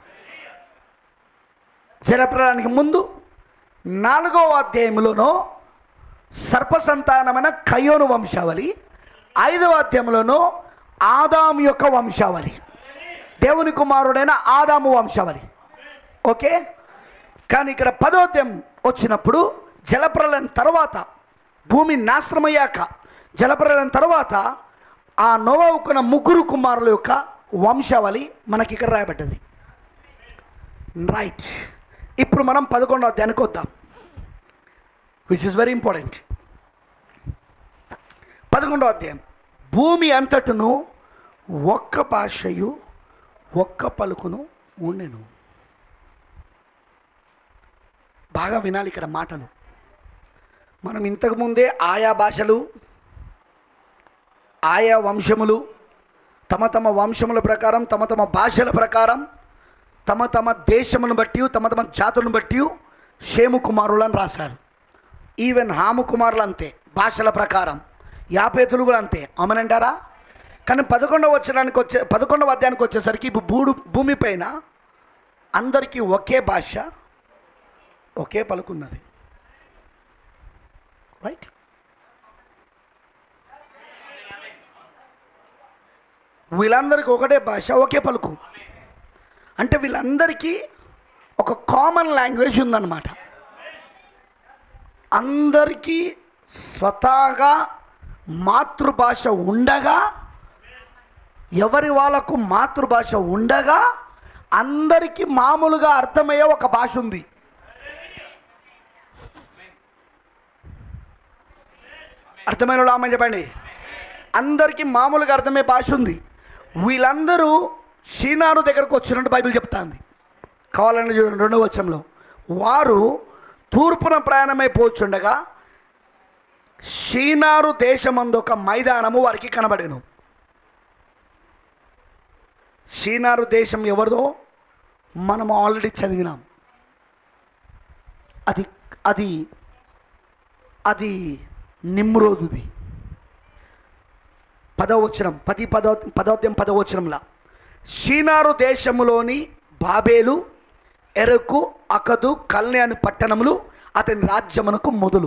జలప్రలయానికి ముందు నాలుగవ అధ్యాయంలోనో సర్పసంతానమైన కయోను వంశావళి ఐదవ అధ్యాయంలోనో ఆదాము యొక్క వంశావళి దేవుని కుమారుడైన ఆదాము వంశావళి ఓకే కానీ ఇక్కడ పదోద్యం వచ్చినప్పుడు జలప్రలయం తర్వాత భూమి నాశనమయ్యాక జలప్రలయం తర్వాత ఆ నోవవుకున్న ముగ్గురు కుమారుల యొక్క వంశావళి మనకి ఇక్కడ రాయబడ్డది రైట్ ఇప్పుడు మనం పదకొండో అధ్యాయానికి వద్దాం విచ్ ఇస్ వెరీ ఇంపార్టెంట్ పదకొండో అధ్యాయం భూమి అంతటును ఒక్క భాషయు ఒక్క పలుకును ఉండెను బాగా వినాలి ఇక్కడ మాటలు మనం ఇంతకుముందే ఆయా భాషలు ఆయా వంశములు తమ తమ వంశముల ప్రకారం తమ తమ భాషల ప్రకారం తమ తమ దేశమును బట్టి తమ తమ జాతులను బట్టి షేము కుమారులను రాశారు ఈవెన్ హాము కుమారులు అంతే భాషల ప్రకారం యాపేతులు కూడా అంతే అమనంటారా కానీ పదకొండవ వచ్చడానికి వచ్చే పదకొండవ అధ్యాయానికి వచ్చేసరికి ఇప్పుడు భూడు భూమి పైన అందరికీ ఒకే భాష ఒకే పలుకున్నది రైట్ వీళ్ళందరికీ ఒకటే భాష ఒకే పలుకు అంటే వీళ్ళందరికీ ఒక కామన్ లాంగ్వేజ్ ఉందన్నమాట అందరికీ స్వతహాగా మాతృభాష ఉండగా ఎవరి వాళ్ళకు మాతృభాష ఉండగా అందరికీ మామూలుగా అర్థమయ్యే ఒక భాష ఉంది అర్థమైన వాళ్ళు ఆమె చెప్పండి అందరికీ మామూలుగా అర్థమయ్యే భాష ఉంది వీళ్ళందరూ షీనారు దగ్గరకు వచ్చినట్టు బైబిల్ చెప్తాంది కావాలంటే చూడండి రెండవ వచ్చంలో వారు తూర్పున ప్రయాణమైపోచుండగా షీనారు దేశమందు ఒక మైదానము వారికి కనబడేను షీనారు దేశం ఎవరిదో మనం ఆల్రెడీ చదివినాం అది అది అది నిమ్రోదుది పదవచనం పది పదో పదోద్యం పదవచనంలా షీనారు దేశములోని బాబేలు ఎరకు అకదు కల్నే అని పట్టణములు అతని రాజ్యమునకు మొదలు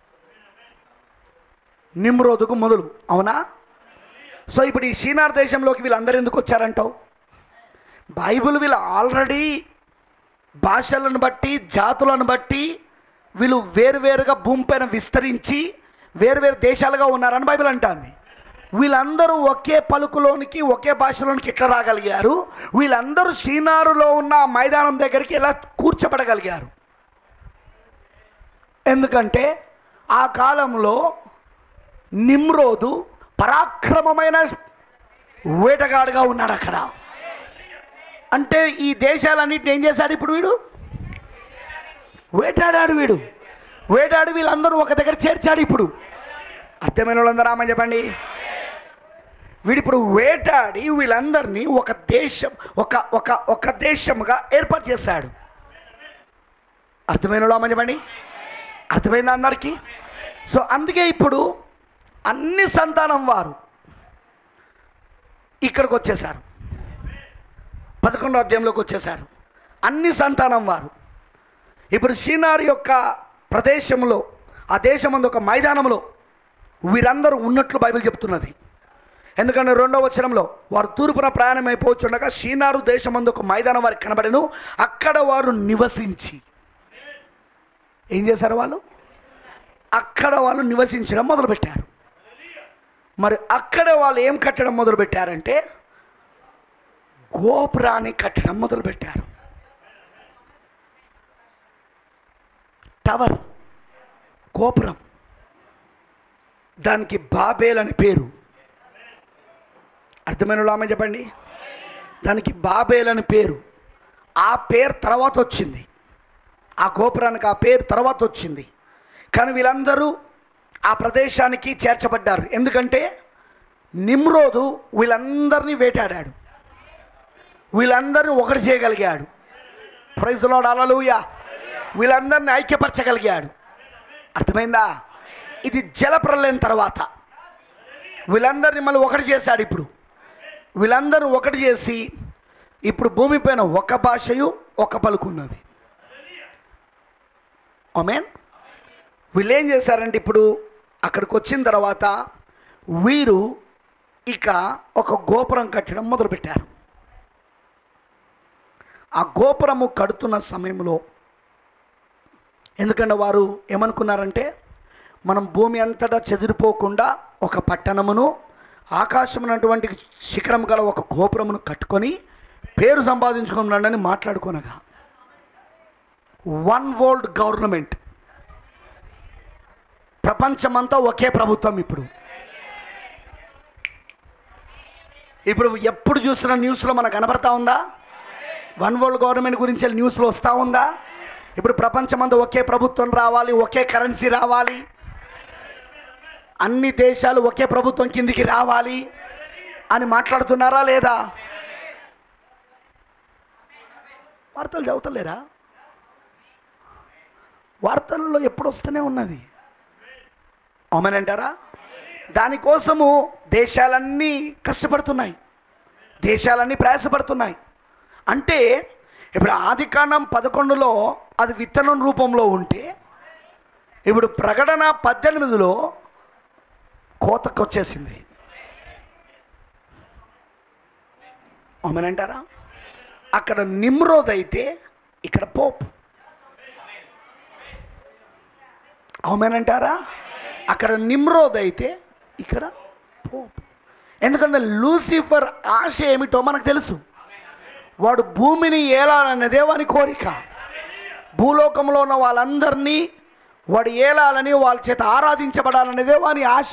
నిమ్రోదుకు మొదలు అవునా సో ఇప్పుడు ఈ షీనార్ దేశంలోకి వీళ్ళందరూ ఎందుకు వచ్చారంటావు బైబిల్ వీళ్ళు ఆల్రెడీ భాషలను బట్టి జాతులను బట్టి వీళ్ళు వేరువేరుగా భూమి పైన విస్తరించి వేరువేరు దేశాలుగా ఉన్నారని బైబిల్ అంటుంది వీళ్ళందరూ ఒకే పలుకులోనికి ఒకే భాషలోనికి ఎట్లా రాగలిగారు వీళ్ళందరూ షీనారులో ఉన్న ఆ మైదానం దగ్గరికి ఎలా కూర్చబడగలిగారు ఎందుకంటే ఆ కాలంలో నిమ్రోదు పరాక్రమమైన వేటగాడుగా ఉన్నాడు అక్కడ అంటే ఈ దేశాలన్నిటిని ఏం చేశాడు ఇప్పుడు వీడు వేటాడాడు వీడు వేటాడు వీళ్ళందరూ ఒక దగ్గర చేర్చాడు ఇప్పుడు అర్థమైన వాళ్ళందరూ ఆమె చెప్పండి వీడు ఇప్పుడు వేటాడి వీళ్ళందరినీ ఒక దేశం ఒక ఒక ఒక దేశముగా ఏర్పాటు చేశాడు అర్థమైన వాళ్ళు ఆమె చెప్పండి అర్థమైందా అందరికీ సో అందుకే ఇప్పుడు అన్ని సంతానం వారు ఇక్కడికి వచ్చేసారు పదకొండో అధ్యాయంలోకి వచ్చేసారు అన్ని సంతానం వారు ఇప్పుడు షీనార్ యొక్క ప్రదేశంలో ఆ దేశమందు ఒక మైదానంలో వీరందరూ ఉన్నట్లు బైబిల్ చెప్తున్నది ఎందుకంటే రెండవ వచనంలో వారు తూర్పున ప్రయాణం అయిపోతుండగా షీనారు దేశమందు ఒక మైదానం వారికి కనబడెను అక్కడ వారు నివసించి ఏం చేశారు వాళ్ళు అక్కడ వాళ్ళు నివసించడం మొదలుపెట్టారు మరి అక్కడ వాళ్ళు ఏం కట్టడం మొదలుపెట్టారంటే గోపురాన్ని కట్టడం మొదలుపెట్టారు టవర్ గోపురం దానికి బాబేల్ అని పేరు అర్థమైన వాళ్ళు ఆమె చెప్పండి దానికి బాబేల్ అని పేరు ఆ పేరు తర్వాత వచ్చింది ఆ గోపురానికి ఆ పేరు తర్వాత వచ్చింది కానీ వీళ్ళందరూ ఆ ప్రదేశానికి చేర్చబడ్డారు ఎందుకంటే నిమ్రోదు వీళ్ళందరినీ వేటాడాడు వీళ్ళందరినీ ఒకటి చేయగలిగాడు ప్రైజ్ లోడ్ అలలుయ వీళ్ళందరినీ ఐక్యపరచగలిగాడు అర్థమైందా ఇది జలప్రలయం తర్వాత వీళ్ళందరినీ మళ్ళీ ఒకటి చేశాడు ఇప్పుడు వీళ్ళందరూ ఒకటి చేసి ఇప్పుడు భూమిపైన ఒక భాషయు ఒక పలుకున్నది ఆమెన్ వీళ్ళు ఏం చేశారంటే ఇప్పుడు అక్కడికి వచ్చిన తర్వాత వీరు ఇక ఒక గోపురం కట్టడం మొదలుపెట్టారు ఆ గోపురము కడుతున్న సమయంలో ఎందుకంటే వారు ఏమనుకున్నారంటే మనం భూమి అంతటా చెదిరిపోకుండా ఒక పట్టణమును ఆకాశమునటువంటి శిఖరం గల ఒక గోపురమును కట్టుకొని పేరు సంపాదించుకున్నాడని మాట్లాడుకోనగా వన్ వరల్డ్ గవర్నమెంట్ ప్రపంచమంతా ఒకే ప్రభుత్వం ఇప్పుడు ఇప్పుడు ఎప్పుడు చూసిన న్యూస్లో మనకు కనబడతా ఉందా వన్ వరల్డ్ గవర్నమెంట్ గురించి న్యూస్లో వస్తూ ఉందా ఇప్పుడు ప్రపంచమంతా ఒకే ప్రభుత్వం రావాలి ఒకే కరెన్సీ రావాలి అన్ని దేశాలు ఒకే ప్రభుత్వం కిందికి రావాలి అని మాట్లాడుతున్నారా లేదా వార్తలు చదువుతలేరా వార్తల్లో ఎప్పుడు వస్తూనే ఉన్నది అవుమనంటారా దానికోసము దేశాలన్నీ కష్టపడుతున్నాయి దేశాలన్నీ ప్రయాసపడుతున్నాయి అంటే ఇప్పుడు ఆదికాండం పదకొండులో అది విత్తనం రూపంలో ఉంటే ఇప్పుడు ప్రకటన పద్దెనిమిదిలో కోతకు వచ్చేసింది అవునంటారా అక్కడ నిమ్రోద్ అయితే ఇక్కడ పోప్ అవుమేనంటారా అక్కడ నిమ్రోద్ అయితే ఇక్కడ పోప్ ఎందుకంటే లూసిఫర్ ఆశ ఏమిటో మనకు తెలుసు వాడు భూమిని ఏలాలన్నదే వాని కోరిక భూలోకంలో ఉన్న వాళ్ళందరినీ వాడు ఏలాలని వాళ్ళ చేత ఆరాధించబడాలనేదే వాని ఆశ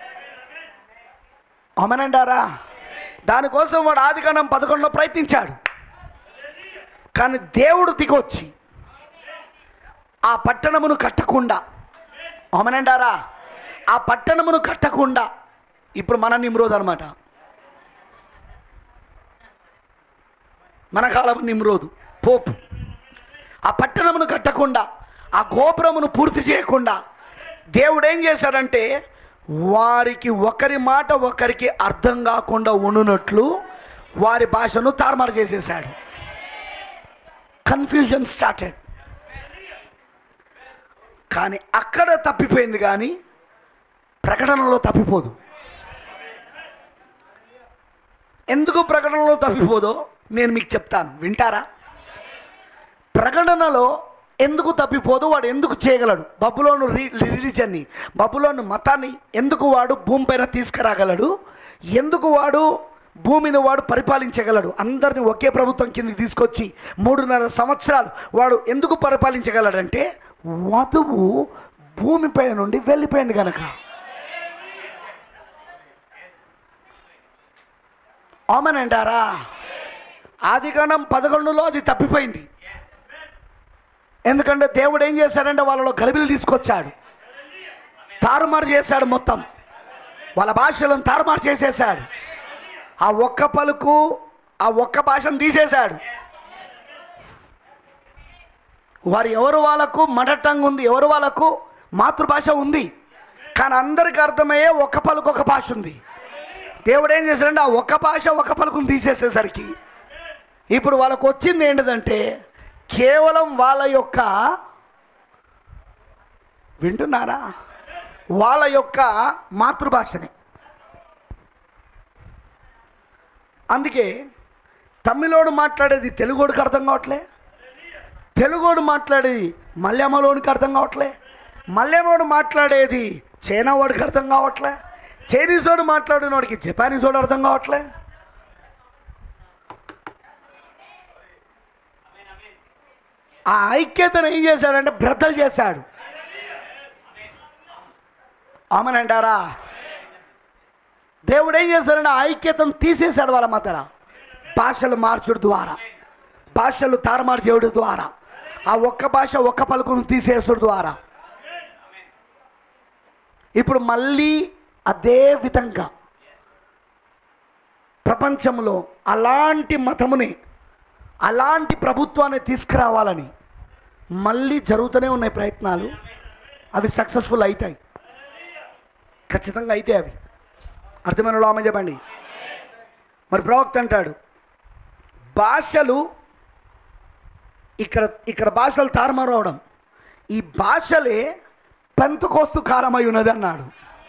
అమనంటారా దానికోసం వాడు ఆదికాండం పదకొండులో ప్రయత్నించాడు కానీ దేవుడు దిగొచ్చి ఆ పట్టణమును కట్టకుండా అమనంటారా ఆ పట్టణమును కట్టకుండా ఇప్పుడు మన నిమ్రోద్ అనమాట మన కాలం నిమ్రోదు పోపు ఆ పట్టణమును కట్టకుండా ఆ గోపురమును పూర్తి చేయకుండా దేవుడు ఏం చేశాడంటే వారికి ఒకరి మాట ఒకరికి అర్థం కాకుండా ఉండునట్లు వారి భాషను తారుమారు చేసేసాడు కన్ఫ్యూజన్ స్టార్టెడ్ కానీ అక్కడ తప్పిపోయింది కానీ ప్రకటనలో తప్పిపోదు ఎందుకు ప్రకటనలో తప్పిపోదో నేను మీకు చెప్తాను వింటారా ప్రకటనలో ఎందుకు తప్పిపోదు వాడు ఎందుకు చేయగలడు బబులోను రి రిలీజన్ని బబులోను మతాన్ని ఎందుకు వాడు భూమిపైన తీసుకురాగలడు ఎందుకు వాడు భూమిని వాడు పరిపాలించగలడు అందరిని ఒకే ప్రభుత్వం కిందకి తీసుకొచ్చి మూడున్నర సంవత్సరాలు వాడు ఎందుకు పరిపాలించగలడంటే వధువు భూమిపై నుండి వెళ్ళిపోయింది కనుక ఆమెనంటారా ఆదికాండం పదకొండులో అది తప్పిపోయింది ఎందుకంటే దేవుడు ఏం చేశాడంటే వాళ్ళలో గలిబిలు తీసుకొచ్చాడు తారుమారు చేశాడు మొత్తం వాళ్ళ భాషలను తారుమారు చేసేసాడు ఆ ఒక్క పలుకు ఆ ఒక్క భాషను తీసేశాడు వారు ఎవరు వాళ్ళకు మదర్ టంగ్ ఉంది ఎవరు వాళ్ళకు మాతృభాష ఉంది కానీ అందరికి అర్థమయ్యే ఒక పలుకు ఒక భాష ఉంది దేవుడు ఏం చేశాడంటే ఆ ఒక్క భాష ఒక పలుకుని తీసేసేసరికి ఇప్పుడు వాళ్ళకు వచ్చింది ఏంటిదంటే కేవలం వాళ్ళ యొక్క వింటున్నారా వాళ్ళ యొక్క మాతృభాషనే అందుకే తమిళోడు మాట్లాడేది తెలుగోడికి అర్థం కావట్లే తెలుగోడు మాట్లాడేది మల్యామలోనికి అర్థం కావట్లే మల్యామోడు మాట్లాడేది చైనా వాడికి అర్థం కావట్లే చైనీస్ వాడు మాట్లాడినోడికి జపానీస్ వాడు అర్థం కావట్లే ఆ ఐక్యతను ఏం చేశాడంటే బ్రద్దలు చేశాడు ఆమెనంటారా దేవుడు ఏం చేశాడంటే ఆ ఐక్యతను తీసేశాడు వాళ్ళ మధ్యన భాషలు మార్చుడు ద్వారా భాషలు తారుమారు చేయడం ద్వారా ఆ ఒక్క భాష ఒక్క పలుకును తీసేసుడు ద్వారా ఇప్పుడు మళ్ళీ అదే విధంగా ప్రపంచంలో అలాంటి మతముని అలాంటి ప్రభుత్వాన్ని తీసుకురావాలని మళ్ళీ జరుగుతూనే ఉన్నాయి ప్రయత్నాలు అవి సక్సెస్ఫుల్ అవుతాయి ఖచ్చితంగా అయితే అవి అర్థమైన లోమ చెప్పండి మరి ప్రవక్త అంటాడు భాషలు ఇక్కడ ఇక్కడ భాషలు తారుమారు అవడం ఈ భాషలే పెంతకోస్తు కాలమై ఉన్నది అన్నాడు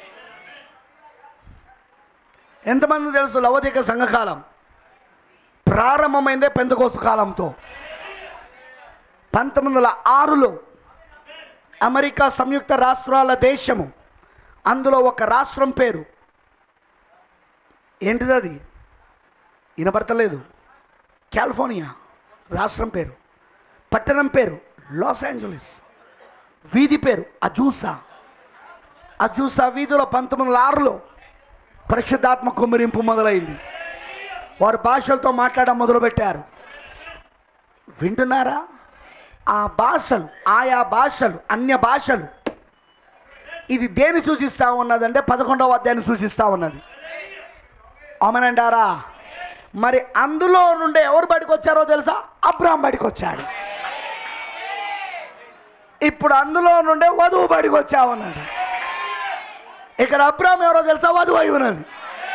ఎంతమంది తెలుసు లవధిక సంఘకాలం ప్రారంభమైందే పెంతకోస్తు కాలంతో పంతొమ్మిది వందల ఆరులో అమెరికా సంయుక్త రాష్ట్రాల దేశము అందులో ఒక రాష్ట్రం పేరు ఏంటిది అది వినపడతలేదు కాలిఫోర్నియా రాష్ట్రం పేరు పట్టణం పేరు లాస్ ఏంజలీస్ వీధి పేరు అజూసా అజూసా వీధిలో పంతొమ్మిది వందల ఆరులో పరిశుద్ధాత్మ కుమ్మరింపు మొదలైంది వారు భాషలతో మాట్లాడడం మొదలుపెట్టారు వింటున్నారా ఆ భాషలు ఆయా భాషలు అన్య భాషలు ఇది దేని సూచిస్తూ ఉన్నదంటే పదకొండవ అధ్యాయాన్ని సూచిస్తూ ఉన్నది అవునంటారా మరి అందులో నుండి ఎవరు బయటకు వచ్చారో తెలుసా అబ్రాహం బయటకు వచ్చాడు ఇప్పుడు అందులో నుండే వధువు బయటకు వచ్చా ఉన్నది ఇక్కడ అబ్రాహం ఎవరో తెలుసా వధువు అయి ఉన్నది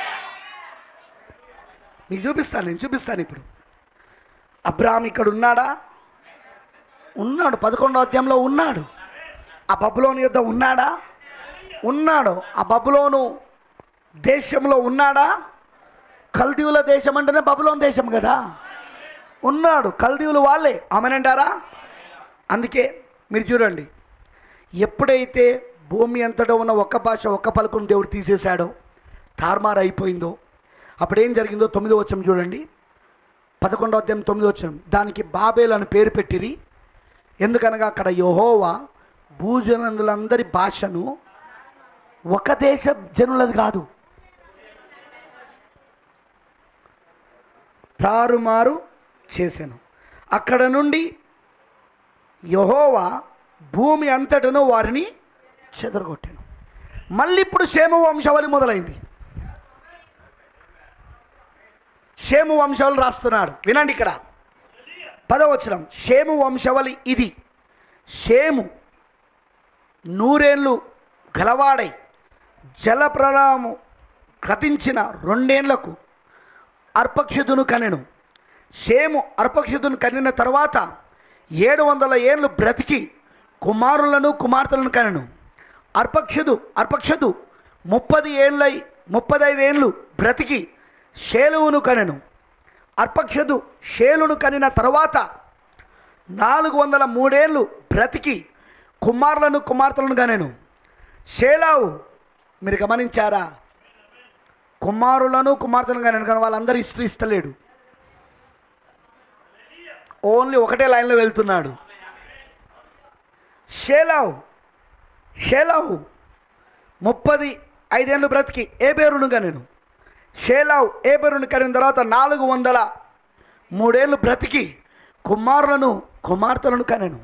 మీకు చూపిస్తాను నేను చూపిస్తాను ఇప్పుడు అబ్రాహం ఇక్కడ ఉన్నాడా ఉన్నాడు పదకొండో అధ్యాయంలో ఉన్నాడు ఆ బబులోని యుద్ధ ఉన్నాడా ఉన్నాడు ఆ బబులోను దేశంలో ఉన్నాడా కల్దీవుల దేశం అంటేనే బబులోన్ దేశం కదా ఉన్నాడు కల్దీవులు వాళ్ళే ఆమెనంటారా అందుకే మీరు చూడండి ఎప్పుడైతే భూమి అంతటా ఉన్న ఒక్క భాష ఒక్క పలుకును దేవుడు తీసేశాడో తారుమారు అయిపోయిందో అప్పుడు ఏం జరిగిందో తొమ్మిదో వచ్చం చూడండి పదకొండో అధ్యాయం తొమ్మిదో వచ్చం దానికి బాబేల్ అని పేరు పెట్టిరి ఎందుకనగా అక్కడ యహోవా భూజనులందరి భాషను ఒక దేశ జనులది కాదు తారుమారు చేశాను అక్కడ నుండి యహోవా భూమి అంతటను వారిని చెదరగొట్టాను మళ్ళీ ఇప్పుడు క్షేమ వంశావళి మొదలైంది షేము వంశావళి రాస్తున్నాడు వినండి ఇక్కడ పదవచనం షేము వంశవలి ఇది షేము నూరేళ్ళు గలవాడై జలప్రళయము గతించిన రెండేళ్లకు అర్పక్షుదును కనెను షేము అర్పక్షుదును కనిన తర్వాత ఏడు వందల ఏళ్ళు బ్రతికి కుమారులను కుమార్తెలను కనెను అర్పక్షుడు అర్పక్షుడు ముప్పది ఏళ్ళై ముప్పదైదు ఏళ్ళు బ్రతికి షేలువును కనెను అర్పక్షదు షేలును కనిన తర్వాత నాలుగు వందల మూడేళ్ళు బ్రతికి కుమారులను కుమార్తెలను కనెను షేలావు మీరు గమనించారా కుమారులను కుమార్తెలను కనెను కానీ వాళ్ళందరూ హిస్టరీ ఇస్తలేడు ఓన్లీ ఒకటే లైన్లో వెళ్తున్నాడు షేలావు షేలావు ముప్పది ఐదేళ్ళు బ్రతికి ఏ పేరును కనెను షేలావు ఏబెరుని కరిన తర్వాత నాలుగు వందల మూడేళ్ళు బ్రతికి కుమారులను కుమార్తెలను కనెను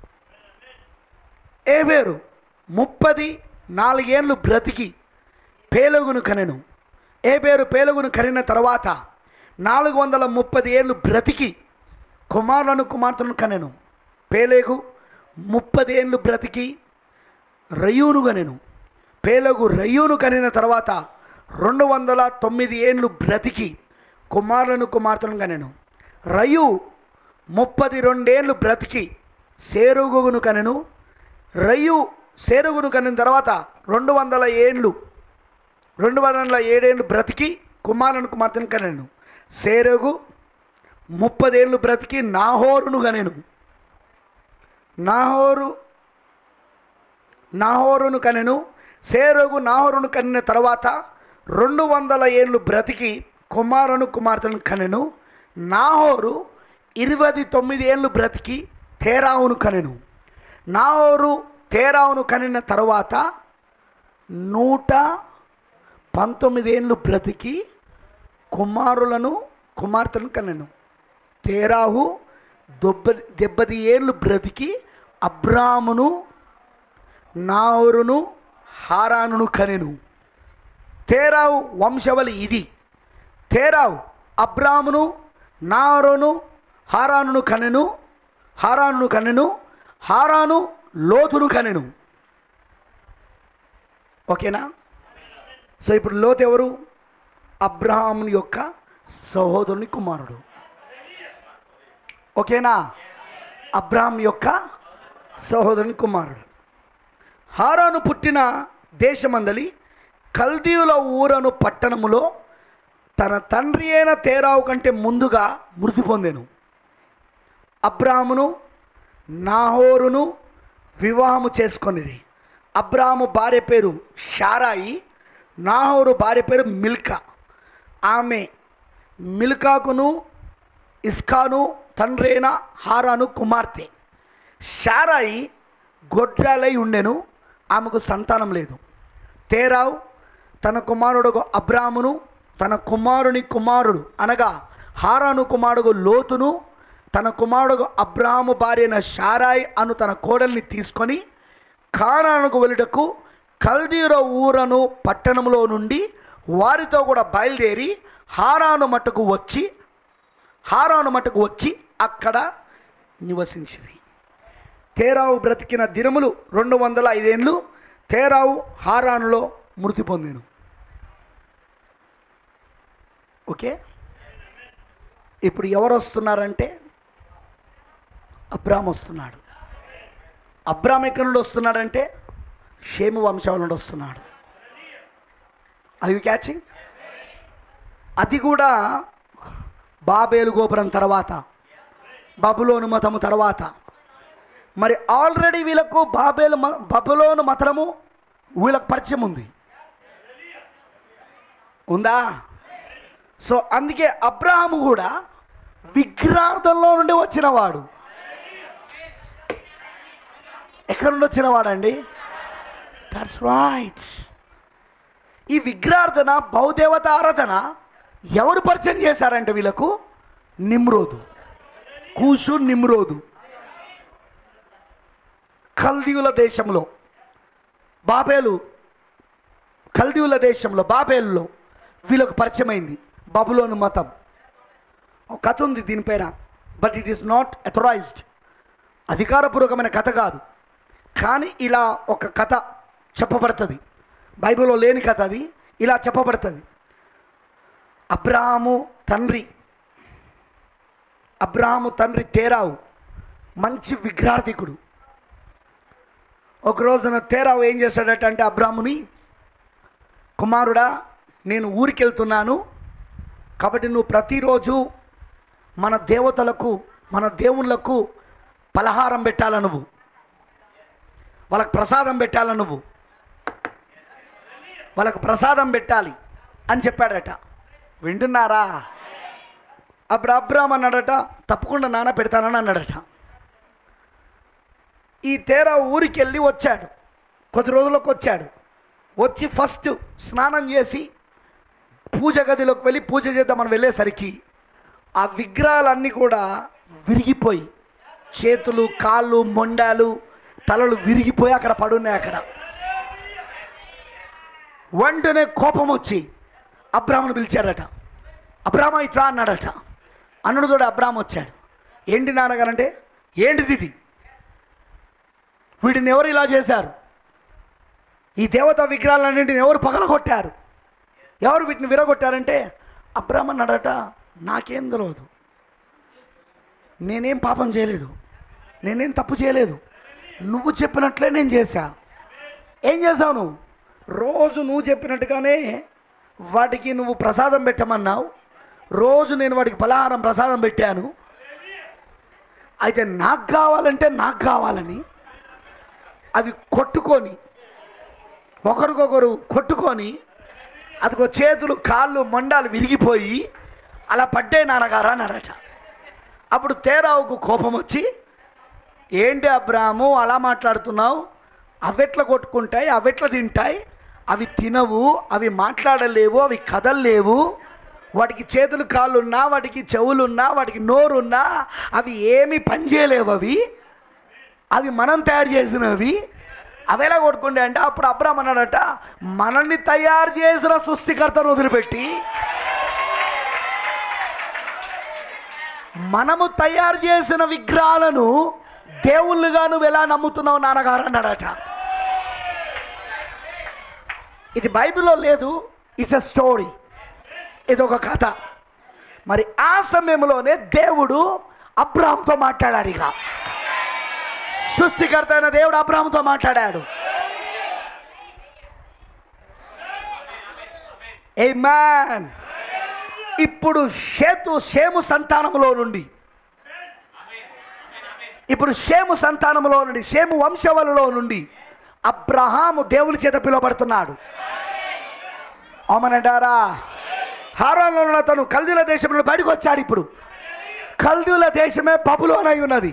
ఏబేరు ముప్పది నాలుగేళ్ళు బ్రతికి పేలుగును కనెను ఏబేరు పేలుగును కనిన తర్వాత నాలుగు వందల ముప్పది ఏళ్ళు బ్రతికి కుమారులను కుమార్తెలను కనెను పేలేగు ముప్పది ఏళ్ళు బ్రతికి రయ్యూను కనెను పేలగు రయ్యూను కనిన తర్వాత రెండు వందల తొమ్మిది ఏండ్లు బ్రతికి కుమారులను కుమార్తెలను కనెను రయు ముప్పది రెండేళ్ళు బ్రతికి సేరుగును కనెను రయ్యు సేరుగును కనిన తర్వాత రెండు వందల ఏండ్లు రెండు వందల ఏడేళ్ళు బ్రతికి కుమారులను కుమార్తెను కనెను సేరుగు ముప్పదేళ్ళు బ్రతికి నాహోరును కనెను నాహోరు నాహోరును కనెను సేరుగు నాహోరును కనిన తర్వాత రెండు వందల ఏళ్ళు బ్రతికి కుమారును కుమార్తెను కనెను నాహోరు ఇరవై తొమ్మిది ఏళ్ళు బ్రతికి తేరావును కనెను నాహోరు తేరావును కనిన తర్వాత నూట పంతొమ్మిది ఏళ్ళు బ్రతికి కుమారులను కుమార్తెను కనెను తేరాహు దొబ్బ దెబ్బది ఏళ్ళు బ్రతికి అబ్రామును నావురును హారానును కనెను తేరావు వంశవలి ఇది తేరావు అబ్రామును నారోను హారానును కనెను హారానును కనెను హారాను లోతును కనెను ఓకేనా సో ఇప్పుడు లోతు ఎవరు అబ్రహాముని యొక్క సహోదరుని కుమారుడు ఓకేనా అబ్రహాం యొక్క సహోదరుని కుమారుడు హారాను పుట్టిన దేశమందలి కల్దీయుల ఊరను పట్టణములో తన తండ్రి అయిన తేరావు కంటే ముందుగా మృతి పొందెను అబ్రామును నాహోరును వివాహము చేసుకొనిది అబ్రాము భార్య పేరు షారాయి నాహోరు భార్య పేరు మిల్కా ఆమె మిల్కాకును ఇస్కాను తండ్రైన హారాను కుమార్తె షారాయి గొడ్రాలై ఉండెను ఆమెకు సంతానం లేదు తేరావు తన కుమారుడు అబ్రామును తన కుమారుని కుమారుడు అనగా హారాను కుమారుడు లోతును తన కుమారుడు అబ్రాము భార్యన షారాయి అను తన కోడల్ని తీసుకొని కానానుకు వెళ్ళుటకు కల్దీర ఊరను పట్టణంలో నుండి వారితో కూడా బయలుదేరి హారాను మట్టుకు వచ్చి హారాను మట్టుకు వచ్చి అక్కడ నివసించింది తేరావు బ్రతికిన దినములు రెండు వందల ఐదేళ్ళు తేరావు హారానులో మృతి పొందాను ఓకే ఇప్పుడు ఎవరు వస్తున్నారంటే అబ్రామ్ వస్తున్నాడు అబ్రామ్ ఎక్కడి నుండి వస్తున్నాడంటే షేము వంశం నుండి వస్తున్నాడు అవి క్యాచింగ్ అది కూడా బాబేలు గోపురం తర్వాత బబులోను మతము తర్వాత మరి ఆల్రెడీ వీళ్ళకు బాబేలు మ- బబులోను మతము వీళ్ళకి పరిచయం ఉంది ఉందా సో అందుకే అబ్రహాము కూడా విగ్రహార్థంలో నుండి వచ్చినవాడు ఎక్కడ నుండి వచ్చినవాడండి దట్స్ రైట్ ఈ విగ్రహార్థన బహుదేవత ఆరాధన ఎవరు పరిచయం చేశారంటే వీళ్ళకు నిమ్రోదు కూషు నిమ్రోదు కల్దీయుల దేశంలో బాబేలు కల్దీయుల దేశంలో బాబేలులో వీళ్ళకు పరిచయమైంది బబులోను మతం ఒక కథ ఉంది దీనిపైన but it is not authorized అధికారపూర్వకమైన కథ కాదు కానీ ఇలా ఒక కథ చెప్పబడుతుంది బైబిల్లో లేని కథ అది ఇలా చెప్పబడుతుంది అబ్రాహాము తండ్రి అబ్రాహాము తండ్రి తేరావు మంచి విగ్రహార్థికుడు ఒక రోజున తేరావు ఏం చేశాడట అంటే అబ్రాహ్ముని కుమారుడా నేను ఊరికి వెళ్తున్నాను కాబట్టి నువ్వు ప్రతిరోజు మన దేవతలకు మన దేవుళ్ళకు పలహారం పెట్టాల నువ్వు వాళ్ళకు ప్రసాదం పెట్టాల నువ్వు వాళ్ళకు ప్రసాదం పెట్టాలి అని చెప్పాడట వింటున్నారా అప్పుడు అబ్రామ్ అన్నాడట తప్పకుండా నాన్న పెడతానని అన్నాడట ఈ తేరా ఊరికి వెళ్ళి వచ్చాడు కొద్ది రోజులకు వచ్చాడు వచ్చి ఫస్ట్ స్నానం చేసి పూజ గదిలోకి వెళ్ళి పూజ చేద్దామని వెళ్ళేసరికి ఆ విగ్రహాలన్నీ కూడా విరిగిపోయి చేతులు కాళ్ళు మొండాలు తలలు విరిగిపోయి అక్కడ పడున్నాయి అక్కడ వెంటనే కోపం వచ్చి అబ్రాహ్మను పిలిచాడట అబ్రాహ్మ ఇట్రా అన్నాడట అన్నుడు కూడా అబ్రాహ్మ వచ్చాడు ఏంటి నాన్నగారంటే ఏంటిది ఇది వీటిని ఎవరు ఇలా చేశారు ఈ దేవతా విగ్రహాలన్నింటిని ఎవరు పగలగొట్టారు ఎవరు వీటిని విరగొట్టారంటే అబ్రాహ్మ అన్నాడట నాకేం తెలియదు నేనేం పాపం చేయలేదు నేనేం తప్పు చేయలేదు నువ్వు చెప్పినట్లే నేను చేశా ఏం చేశావు నువ్వు రోజు నువ్వు చెప్పినట్టుగానే వాటికి నువ్వు ప్రసాదం పెట్టమన్నావు రోజు నేను వాటికి పలహారం ప్రసాదం పెట్టాను అయితే నాకు కావాలంటే నాకు కావాలని అవి కొట్టుకొని ఒకరికొకరు కొట్టుకొని అదిగో చేతులు కాళ్ళు మండాలు విరిగిపోయి అలా పడ్డే నాన్నగారా అన్నాడట అప్పుడు తేరావుకు కోపం వచ్చి ఏంటి అబ్రాము అలా మాట్లాడుతున్నావు అవెట్లా కొట్టుకుంటాయి అవెట్లా తింటాయి అవి తినవు అవి మాట్లాడలేవు అవి కదలలేవు వాటికి చేతులు కాళ్ళున్నా వాటికి చెవులున్నా వాటికి నోరున్నా అవి ఏమీ పనిచేయలేవు అవి అవి మనం తయారు చేసినవి అవి ఎలా కొట్టుకుంటే అంటే అప్పుడు అబ్రామ్ అన్నాడట మనల్ని తయారు చేసిన సృష్టికర్తను వదిలిపెట్టి మనము తయారు చేసిన విగ్రహాలను దేవుళ్ళుగా నువ్వు ఎలా నమ్ముతున్నావు నాన్నగారు అన్నాడట ఇది బైబిల్లో లేదు ఇట్స్ ఎ స్టోరీ ఇది ఒక కథ మరి ఆ సమయంలోనే దేవుడు అబ్రామ్తో మాట్లాడాడు ఇక సృష్టికర్త అయిన దేవుడు అబ్రామ్తో మాట్లాడాడు ఏ మ్యాన్ ఇప్పుడు షేతు షేము సంతానంలో నుండి ఇప్పుడు షేము సంతానంలో నుండి షేము వంశవలలో నుండి అబ్రహాము దేవుని చేత పిలువబడుతున్నాడు అవుమనంటారా హారాన్లో ఉన్న తను కల్దీల దేశం నుండి బయటకు వచ్చాడు ఇప్పుడు కల్దీల దేశమే బబులోనై ఉన్నది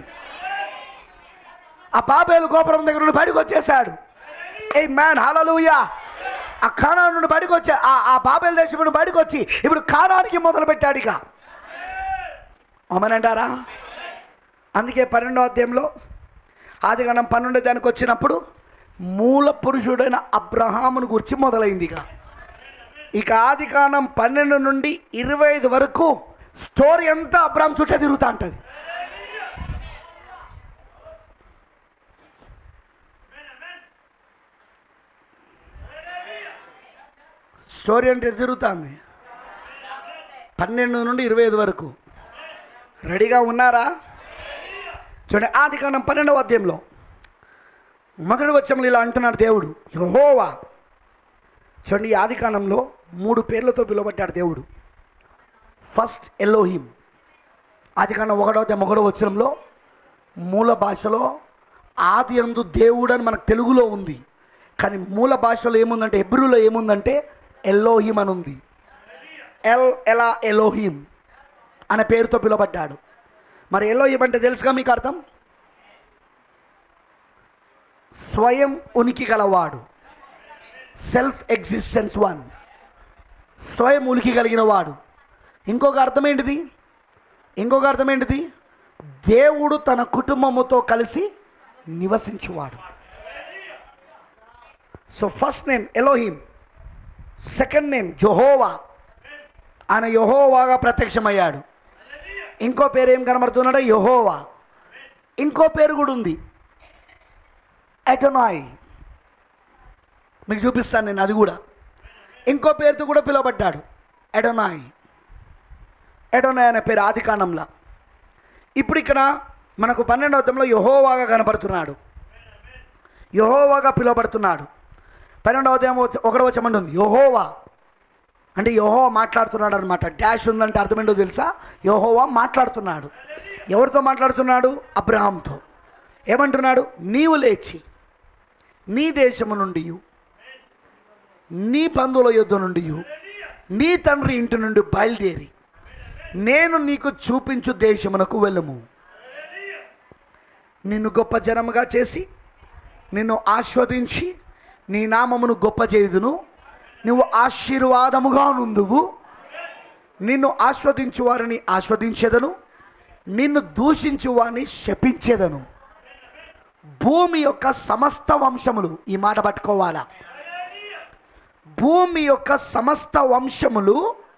ఆ బాబేలు గోపురం దగ్గర నుండి బయటకు వచ్చేసాడు ఏ మ్యాన్ హలలుయా ఆ ఖానా నుండి బయటకు వచ్చా ఆ ఆ బాబేల్ దేశం నుండి బయటకు వచ్చి ఇప్పుడు ఖానానికి మొదలు పెట్టాడు ఇక అమ్మనంటారా అందుకే పన్నెండో అధ్యాయంలో ఆదిగణం పన్నెండో దానికి వచ్చినప్పుడు మూల పురుషుడైన అబ్రహామును గురించి మొదలైంది ఇక ఇక ఆది కాండం పన్నెండు నుండి ఇరవై ఐదు వరకు స్టోరీ అంతా అబ్రాహం చుట్టే తిరుగుతూ ఉంటుంది స్టోరీ అంటే తిరుగుతుంది పన్నెండు నుండి ఇరవై ఐదు వరకు రెడీగా ఉన్నారా చూడండి ఆది కాండం పన్నెండవ అధ్యాయంలో మొదటి వచ్చంలో ఇలా అంటున్నాడు దేవుడు యహోవా చూడండి ఈ ఆది కాండంలో మూడు పేర్లతో పిలువబడ్డాడు దేవుడు ఫస్ట్ ఎల్లోహిం ఆది కాండం ఒకటో అధ్యాయం ఒకటో వచ్చరంలో మూల భాషలో ఆది అందు దేవుడు అని మనకు తెలుగులో ఉంది కానీ మూల భాషలో ఏముందంటే హెబ్రూలో ఏముందంటే ఎల్లోహిం అని ఉంది ఎల్ ఎలా ఎలోహిం అనే పేరుతో పిలువబడ్డాడు మరి ఎలోహిం అంటే తెలుసుగా మీకు అర్థం స్వయం ఉనికి గలవాడు సెల్ఫ్ ఎగ్జిస్టెన్స్ వన్ స్వయం ఉనికి కలిగిన వాడు ఇంకొక అర్థం ఏంటిది ఇంకొక అర్థం ఏంటిది దేవుడు తన కుటుంబముతో కలిసి నివసించువాడు so first name Elohim second name Jehovah ఆయన యహోవాగా ప్రత్యక్షమయ్యాడు ఇంకో పేరు ఏం కనబడుతున్నాడో యహోవా ఇంకో పేరు కూడా ఉంది ఎటనాయ్ మీకు చూపిస్తాను నేను అది కూడా ఇంకో పేరుతో కూడా పిలువబడ్డాడు ఎడనాయ్ ఎడనాయ్ అనే పేరు ఆది కాండంలో ఇప్పుడు ఇక్కడ మనకు పన్నెండవ అర్థంలో యహోవాగా కనబడుతున్నాడు యహోవాగా పిలువబడుతున్నాడు పన్నెండవ అధ్యాయం ఒకటో వచ్చమంటుంది యహోవా అంటే యహోవా మాట్లాడుతున్నాడు అనమాట డాష్ ఉందంటే అర్థం ఏంటో తెలుసా యహోవా మాట్లాడుతున్నాడు ఎవరితో మాట్లాడుతున్నాడు అబ్రహాంతో ఏమంటున్నాడు నీవు లేచి నీ దేశము నుండి నీ బంధువుల యుద్ధ నుండి నీ తండ్రి ఇంటి నుండి బయలుదేరి నేను నీకు చూపించు దేశమునకు వెళ్ళము నిన్ను గొప్ప జనముగా చేసి నిన్ను ఆస్వాదించి నీ నామమును గొప్ప చేయుదును నువ్వు ఆశీర్వాదముగా నుందువు నిన్ను ఆస్వాదించు వారిని ఆస్వాదించేదను నిన్ను దూషించు వారిని శపించేదను భూమి యొక్క సమస్త వంశములు ఈ మాట పట్టుకోవాలా భూమి యొక్క సమస్త వంశములు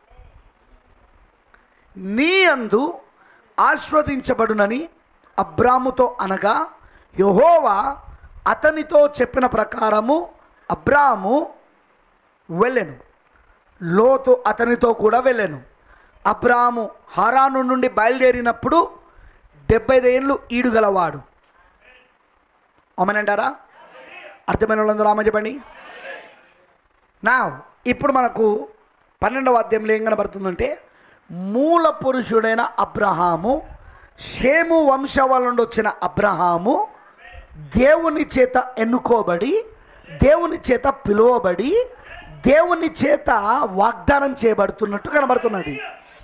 నీ అందు ఆస్వాదించబడునని అబ్రాముతో అనగా యహోవా అతనితో చెప్పిన ప్రకారము అబ్రాము వెళ్ళెను లోతు అతనితో కూడా వెళ్ళెను అబ్రాము హారాను నుండి బయలుదేరినప్పుడు డెబ్బై ఏళ్ళు ఈడుగలవాడు అమ్మనంటారా అర్థమైన వాళ్ళందరూ ఆమె చెప్పండి నా ఇప్పుడు మనకు పన్నెండవ అధ్యాయంలో ఏం కనబడుతుందంటే మూల పురుషుడైన అబ్రహాము షేము వంశవాల నుండి వచ్చిన అబ్రహాము దేవుని చేత ఎన్నుకోబడి దేవుని చేత పిలువబడి దేవుని చేత వాగ్దానం చేయబడుతున్నట్టు కనబడుతున్నది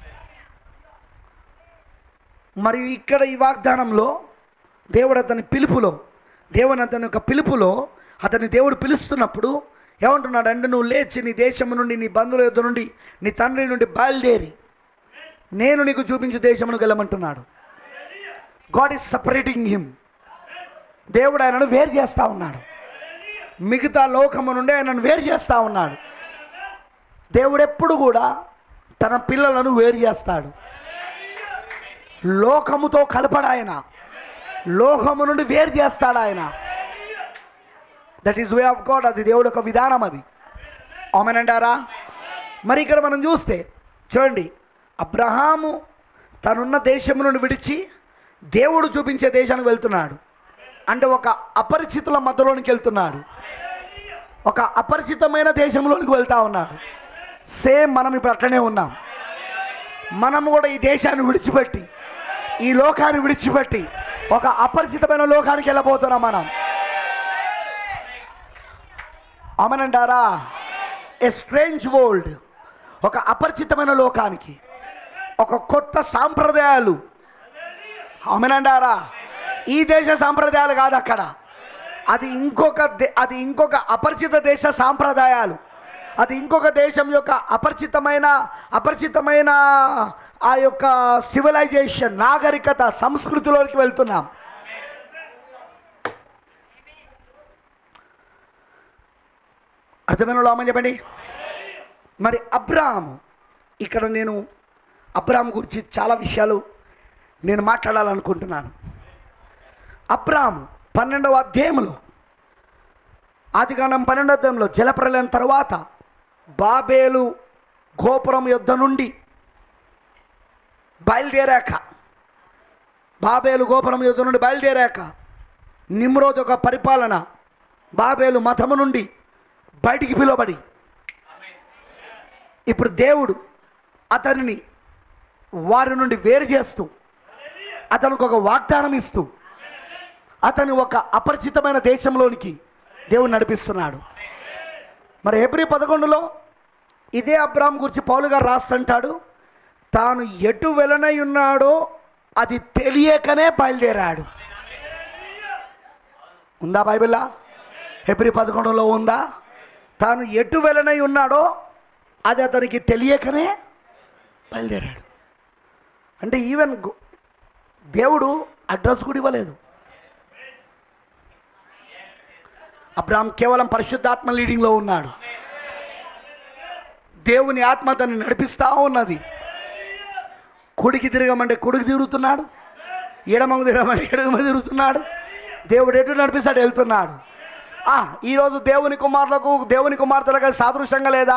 మరియు ఇక్కడ ఈ వాగ్దానంలో దేవుడు అతని పిలుపులో దేవుని అతని యొక్క పిలుపులో అతని దేవుడు పిలుస్తున్నప్పుడు ఏమంటున్నాడు అంటే నువ్వు లేచి నీ దేశం నుండి నీ బంధువుల యొద్ద నుండి నీ తండ్రి నుండి బయలుదేరి నేను నీకు చూపించు దేశమును గెలమంటున్నాడు గాడ్ ఈజ్ సపరేటింగ్ హిమ్ దేవుడు ఆయనను వేరు చేస్తూ ఉన్నాడు మిగతా లోకము నుండి ఆయనను వేరు చేస్తూ ఉన్నాడు దేవుడు ఎప్పుడు కూడా తన పిల్లలను వేరు చేస్తాడు లోకముతో కలపడు ఆయన లోకము నుండి వేరు చేస్తాడు ఆయన that is way of God అది దేవుడు ఒక విధానం అది అవునంటారా మరి ఇక్కడ మనం చూస్తే చూడండి అబ్రహాము తనున్న దేశం నుండి విడిచి దేవుడు చూపించే దేశానికి వెళ్తున్నాడు అంటే ఒక అపరిచితుల మధ్యలోనికి వెళ్తున్నాడు ఒక అపరిచితమైన దేశంలోనికి వెళ్తా ఉన్నాడు సేమ్ మనం ఇప్పుడు అట్లనే ఉన్నాం మనం కూడా ఈ దేశాన్ని విడిచిపెట్టి ఈ లోకాన్ని విడిచిపెట్టి ఒక అపరిచితమైన లోకానికి వెళ్ళబోతున్నాం మనం అమనంటారా ఏ స్ట్రేంజ్ వరల్డ్ ఒక అపరిచితమైన లోకానికి ఒక కొత్త సాంప్రదాయాలు అమనంటారా ఈ దేశ సాంప్రదాయాలు కాదు అక్కడ అది ఇంకొక దే- అది ఇంకొక అపరిచిత దేశ సాంప్రదాయాలు అది ఇంకొక దేశం యొక్క అపరిచితమైన అపరిచితమైన ఆ యొక్క సివిలైజేషన్ నాగరికత సంస్కృతిలోకి వెళ్తున్నాం అర్థమైన వాళ్ళు ఆమె చెప్పండి మరి అబ్రాహాము ఇక్కడ నేను అబ్రాహాం గురించి చాలా విషయాలు నేను మాట్లాడాలనుకుంటున్నాను అబ్రాహాము పన్నెండవ అధ్యాయంలో ఆదికాండం పన్నెండవ అధ్యాయంలో జలప్రలయం తర్వాత బాబేలు గోపురం యుద్ధ నుండి బయలుదేరాక బాబేలు గోపురం యుద్ధ నుండి బయలుదేరాక నిమ్రోద్ యొక్క పరిపాలన బాబేలు మతము నుండి బయటికి పిలువబడి ఇప్పుడు దేవుడు అతనిని వారి నుండి వేరు చేస్తూ అతనికి ఒక వాగ్దానం ఇస్తూ అతను ఒక అపరిచితమైన దేశంలోనికి దేవుడు నడిపిస్తున్నాడు మరి ఎబ్రి పదకొండులో ఇదే అబ్రాహం గురించి పౌలు గారు రాస్తుంటాడు తాను ఎటు వెళ్ళనై ఉన్నాడో అది తెలియకనే బయలుదేరాడు ఉందా బైబిల్లా హెబ్రి పదకొండులో ఉందా తాను ఎటు వెళ్ళనై ఉన్నాడో అది అతనికి తెలియకనే బయలుదేరాడు అంటే ఈవెన్ గు- దేవుడు అడ్రస్ కూడా ఇవ్వలేదు అబ్రాహం కేవలం పరిశుద్ధాత్మ లీడింగ్లో ఉన్నాడు దేవుని ఆత్మ తను నడిపిస్తూ ఉన్నది కుడికి తిరగమంటే కుడికి తిరుగుతున్నాడు ఎడమకు తిరగమంటే ఎడమ తిరుగుతున్నాడు దేవుడు ఎటు నడిపిస్తాడు వెళ్తున్నాడు ఆ, ఈరోజు దేవుని కుమారులకు దేవుని కుమార్తెలకు అది సాదృశ్యంగా లేదా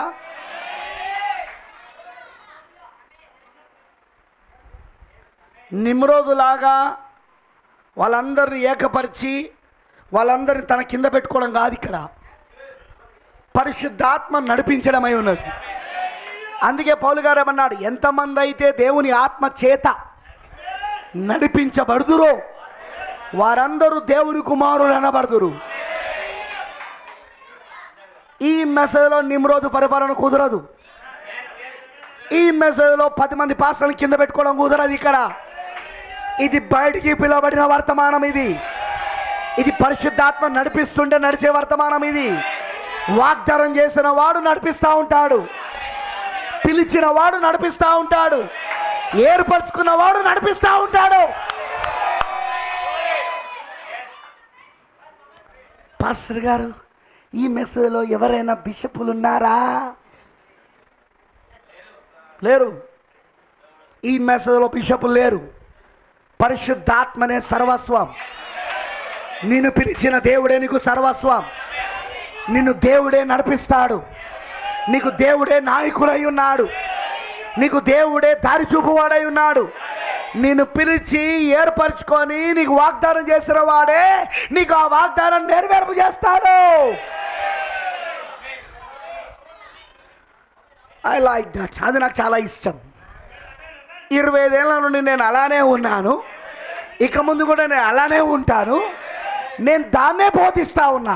నిమ్రోదులాగా వాళ్ళందరిని ఏకపరిచి వాళ్ళందరిని తన కింద పెట్టుకోవడం కాదు ఇక్కడ పరిశుద్ధాత్మ నడిపించడమై ఉన్నది అందుకే పౌలు గారు ఏమన్నాడు ఎంతమంది అయితే దేవుని ఆత్మ చేత నడిపించబడుదురో వారందరూ దేవుని కుమారులు అనబడుదురు ఈ మెసేజ్లో నిమ్రోదు పరిపాలన కుదరదు ఈ మెసేజ్లో పది మంది పాస్టర్ని కింద పెట్టుకోవడం కుదరదు ఇక్కడ ఇది బయటికి పిలువబడిన వర్తమానం ఇది ఇది పరిశుద్ధాత్మ నడిపిస్తుంటే నడిచే వర్తమానం ఇది వాగ్దానం చేసిన వాడు నడిపిస్తూ ఉంటాడు పిలిచిన వాడు నడిపిస్తూ ఉంటాడు ఏర్పరచుకున్న వాడు నడిపిస్తూ ఉంటాడు పాస్టర్ గారు ఈ మెసేజ్లో ఎవరైనా బిషపులు ఉన్నారా లేరు ఈ మెసేజ్లో బిషపులు లేరు పరిశుద్ధాత్మనే సర్వస్వం నిన్ను పిలిచిన దేవుడే నీకు సర్వస్వం నిన్ను దేవుడే నడిపిస్తాడు నీకు దేవుడే నాయకుడై ఉన్నాడు నీకు దేవుడే దారి చూపువాడై ఉన్నాడు నిన్ను పిలిచి ఏర్పరచుకొని నీకు వాగ్దానం చేసిన వాడే నీకు ఆ వాగ్దానం నెరవేర్పు చేస్తాడు ఐ లైక్ దట్ అది నాకు చాలా ఇష్టం ఇరవై ఐదేళ్ల నుండి నేను అలానే ఉన్నాను ఇక ముందు కూడా నేను అలానే ఉంటాను నేను దాన్నే బోధిస్తా ఉన్నా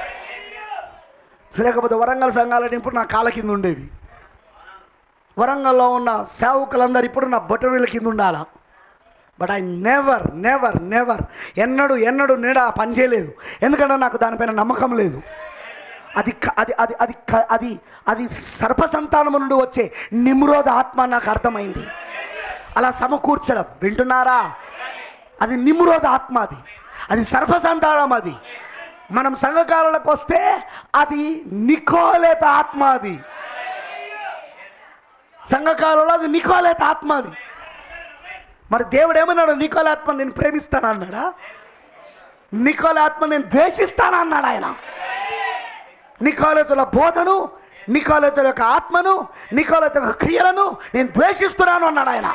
లేకపోతే వరంగల్ సంఘాలని ఇప్పుడు నా కాళ్ళ కింద ఉండేవి వరంగల్లో ఉన్న సేవకులందరూ ఇప్పుడు నా బొట్టవీళ్ళ కింద ఉండాలా but I never never never ఎన్నడు ఎన్నడు నీడ పని చేయలేదు ఎందుకంటే నాకు దానిపైన నమ్మకం లేదు అది క- అది అది అది క- అది అది సర్పసంతానము నుండి వచ్చే నిమ్రోధ ఆత్మ నాకు అర్థమైంది అలా సమకూర్చడం వింటున్నారా అది నిమ్రోధ ఆత్మ అది అది సర్పసంతానం అది మనం సంఘకాలకు వస్తే అది నికోలేత ఆత్మ అది సంఘకాలంలో అది నికోలేత ఆత్మ అది మరి దేవుడు ఏమన్నాడు నికోల ఆత్మ నేను ప్రేమిస్తానన్నాడా నికోల ఆత్మ నేను ద్వేషిస్తానన్నాడు ఆయన నికోలతుల బోధను నికోలతుల యొక్క ఆత్మను నికోలత యొక్క క్రియలను నేను ద్వేషిస్తున్నాను అన్నాడు ఆయన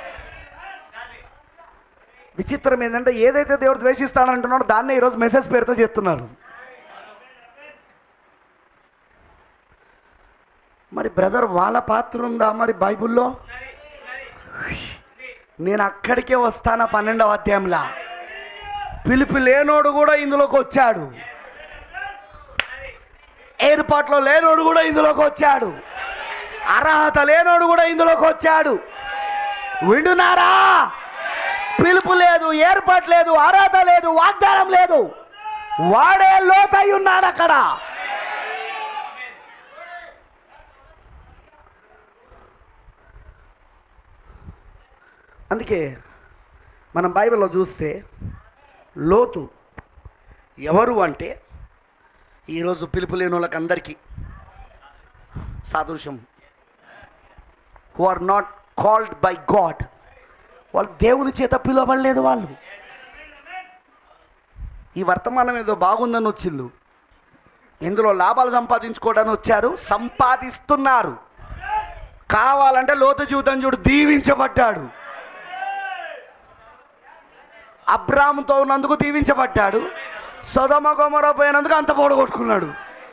విచిత్రం ఏంటంటే ఏదైతే దేవుడు ద్వేషిస్తానంటున్నాడో దాన్నే ఈరోజు మెసేజ్ పేరుతో చెప్తున్నారు మరి బ్రదర్ వాళ్ళ పాత్ర ఉందా మరి బైబిల్లో నేను అక్కడికే వస్తానా పన్నెండవ అధ్యాయంలా పిలుపు లేనోడు కూడా ఇందులోకి వచ్చాడు ఏర్పాట్లో లేనోడు కూడా ఇందులోకి వచ్చాడు అర్హత లేనోడు కూడా ఇందులోకి వచ్చాడు వింటున్నారా పిలుపు లేదు ఏర్పాటు లేదు అర్హత లేదు వాగ్దానం లేదు వాడే లోతై ఉన్నాడు అక్కడ అందుకే మనం బైబిల్లో చూస్తే లోతు ఎవరు అంటే ఈరోజు పిలుపు లేని వాళ్ళకి అందరికీ సాదృశ్యం who are not called by God వాళ్ళు దేవుని చేత పిలవబడలేదు వాళ్ళు ఈ వర్తమానం ఏదో బాగుందని వచ్చిళ్ళు ఇందులో లాభాలు సంపాదించుకోవడానికి వచ్చారు సంపాదిస్తున్నారు కావాలంటే లోతు జీవితం చూడు దీవించబడ్డాడు అబ్రామ్తో ఉన్నందుకు దీవించబడ్డాడు సొదమ గొమర పోయినందుకు అంత పొడగొట్టుకున్నాడు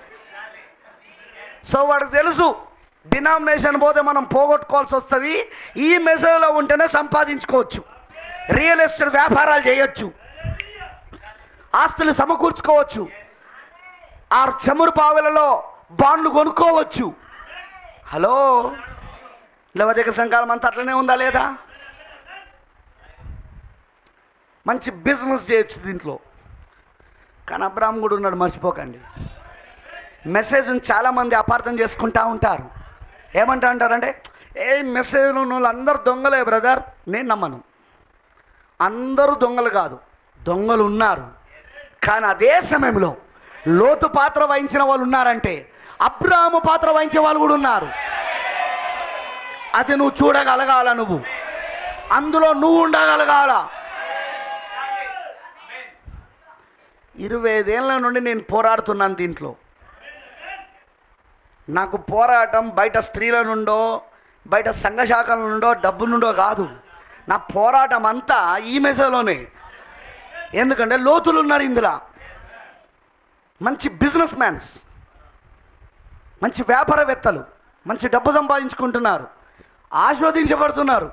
సో వాడికి తెలుసు డినామినేషన్ పోతే మనం పోగొట్టుకోవాల్సి వస్తుంది ఈ మెసేజ్లో ఉంటేనే సంపాదించుకోవచ్చు రియల్ ఎస్టేట్ వ్యాపారాలు చేయొచ్చు ఆస్తులు సమకూర్చుకోవచ్చు ఆ చమురు పావులలో బాండ్లు కొనుక్కోవచ్చు హలో లవజక సంఘాలం అంతా అట్లనే ఉందా లేదా మంచి బిజినెస్ చేయొచ్చు దీంట్లో కానీ అబ్రాహం కూడా ఉన్నాడు మర్చిపోకండి మెసేజ్ని చాలామంది అపార్థం చేసుకుంటా ఉంటారు ఏమంటా అంటారంటే ఏ మెసేజ్ ఉన్న వాళ్ళు అందరు దొంగలే బ్రదర్ నేను నమ్మను అందరూ దొంగలు కాదు దొంగలు ఉన్నారు కానీ అదే సమయంలో లోతు పాత్ర వహించిన వాళ్ళు ఉన్నారంటే అబ్రాహము పాత్ర వహించే వాళ్ళు కూడా ఉన్నారు అది నువ్వు చూడగలగాల నువ్వు అందులో నువ్వు ఉండగలగాల ఇరవై ఐదేళ్ళ నుండి నేను పోరాడుతున్నాను దీంట్లో నాకు పోరాటం బయట స్త్రీల నుండో బయట సంఘ శాఖల నుండో డబ్బు నుండో కాదు నా పోరాటం అంతా ఈ మెసేజ్లోనే ఎందుకంటే లోతులు ఉన్నారు ఇందులో మంచి బిజినెస్ మ్యాన్స్ మంచి వ్యాపారవేత్తలు మంచి డబ్బు సంపాదించుకుంటున్నారు ఆస్వాదించబడుతున్నారు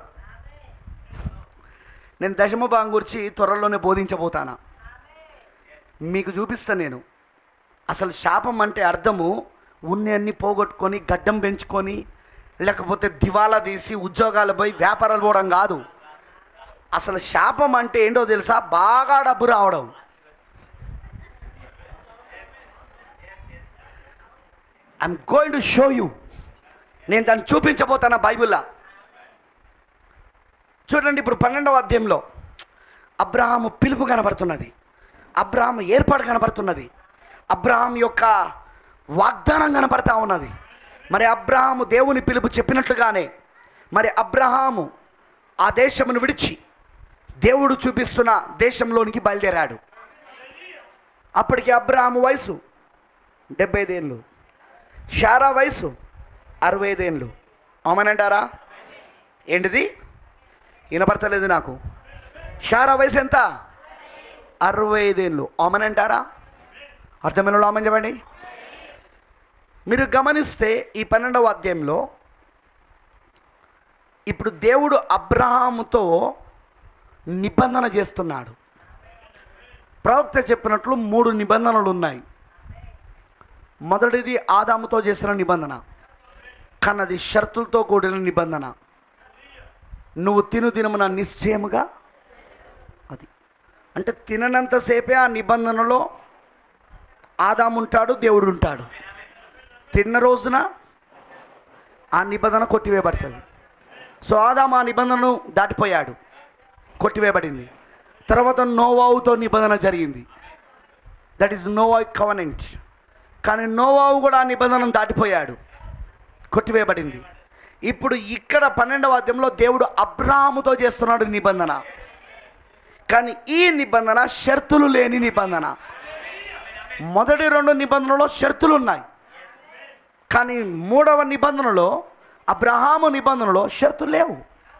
నేను దశమ భాగం గురించి త్వరలోనే బోధించబోతానా మీకు చూపిస్తాను నేను అసలు శాపం అంటే అర్థము ఉన్నన్ని పోగొట్టుకొని గడ్డం పెంచుకొని లేకపోతే దివాలా తీసి ఉద్యోగాలు పోయి వ్యాపారాలు పోవడం కాదు అసలు శాపం అంటే ఏంటో తెలుసా బాగా డబ్బు రావడం I'm going to show you నేను దాన్ని చూపించబోతాను బైబిల్లో చూడండి ఇప్పుడు పన్నెండవ అధ్యాయంలో అబ్రహాము పిలుపు కనబడుతున్నది అబ్రహాం ఏర్పాటు కనబడుతున్నది అబ్రహాం యొక్క వాగ్దానం కనబడతా ఉన్నది మరి అబ్రహాము దేవుని పిలుపు చెప్పినట్లుగానే మరి అబ్రహాము ఆ దేశమును విడిచి దేవుడు చూపిస్తున్న దేశంలోనికి బయలుదేరాడు అప్పటికి అబ్రహాము వయసు డెబ్బై ఐదేళ్ళు షారా వయసు అరవై ఐదేళ్ళు అవుమనంటారా ఏంటిది వినపడతలేదు నాకు షారా వయసు ఎంత అరవై ఐదేళ్ళు ఆమెనంటారా అర్థమైన ఆమెన్ చెప్పండి మీరు గమనిస్తే ఈ పన్నెండవ అధ్యాయంలో ఇప్పుడు దేవుడు అబ్రహాముతో నిబంధన చేస్తున్నాడు ప్రవక్త చెప్పినట్లు మూడు నిబంధనలు ఉన్నాయి మొదటిది ఆదాముతో చేసిన నిబంధన కానీ అది షరతులతో కూడిన నిబంధన నువ్వు తిను తినమున నిశ్చయముగా అది అంటే తిననంతసేపే ఆ నిబంధనలో ఆదాము ఉంటాడు దేవుడు ఉంటాడు తిన్న రోజున ఆ నిబంధన కొట్టివేయబడుతుంది సో ఆదాము ఆ నిబంధనను దాటిపోయాడు కొట్టివేయబడింది తర్వాత నోవావుతో నిబంధన జరిగింది దట్ ఈస్ నోవా కవనెంట్ కానీ నోవావు కూడా ఆ నిబంధనను దాటిపోయాడు కొట్టివేయబడింది ఇప్పుడు ఇక్కడ పన్నెండవ అధ్యాయంలో దేవుడు అబ్రాహాముతో చేస్తున్నాడు నిబంధన కానీ ఈ నిబంధన షరతులు లేని నిబంధన మొదటి రెండు నిబంధనలో షరతులు ఉన్నాయి కానీ మూడవ నిబంధనలో అబ్రహాము నిబంధనలో షరతులు లేవు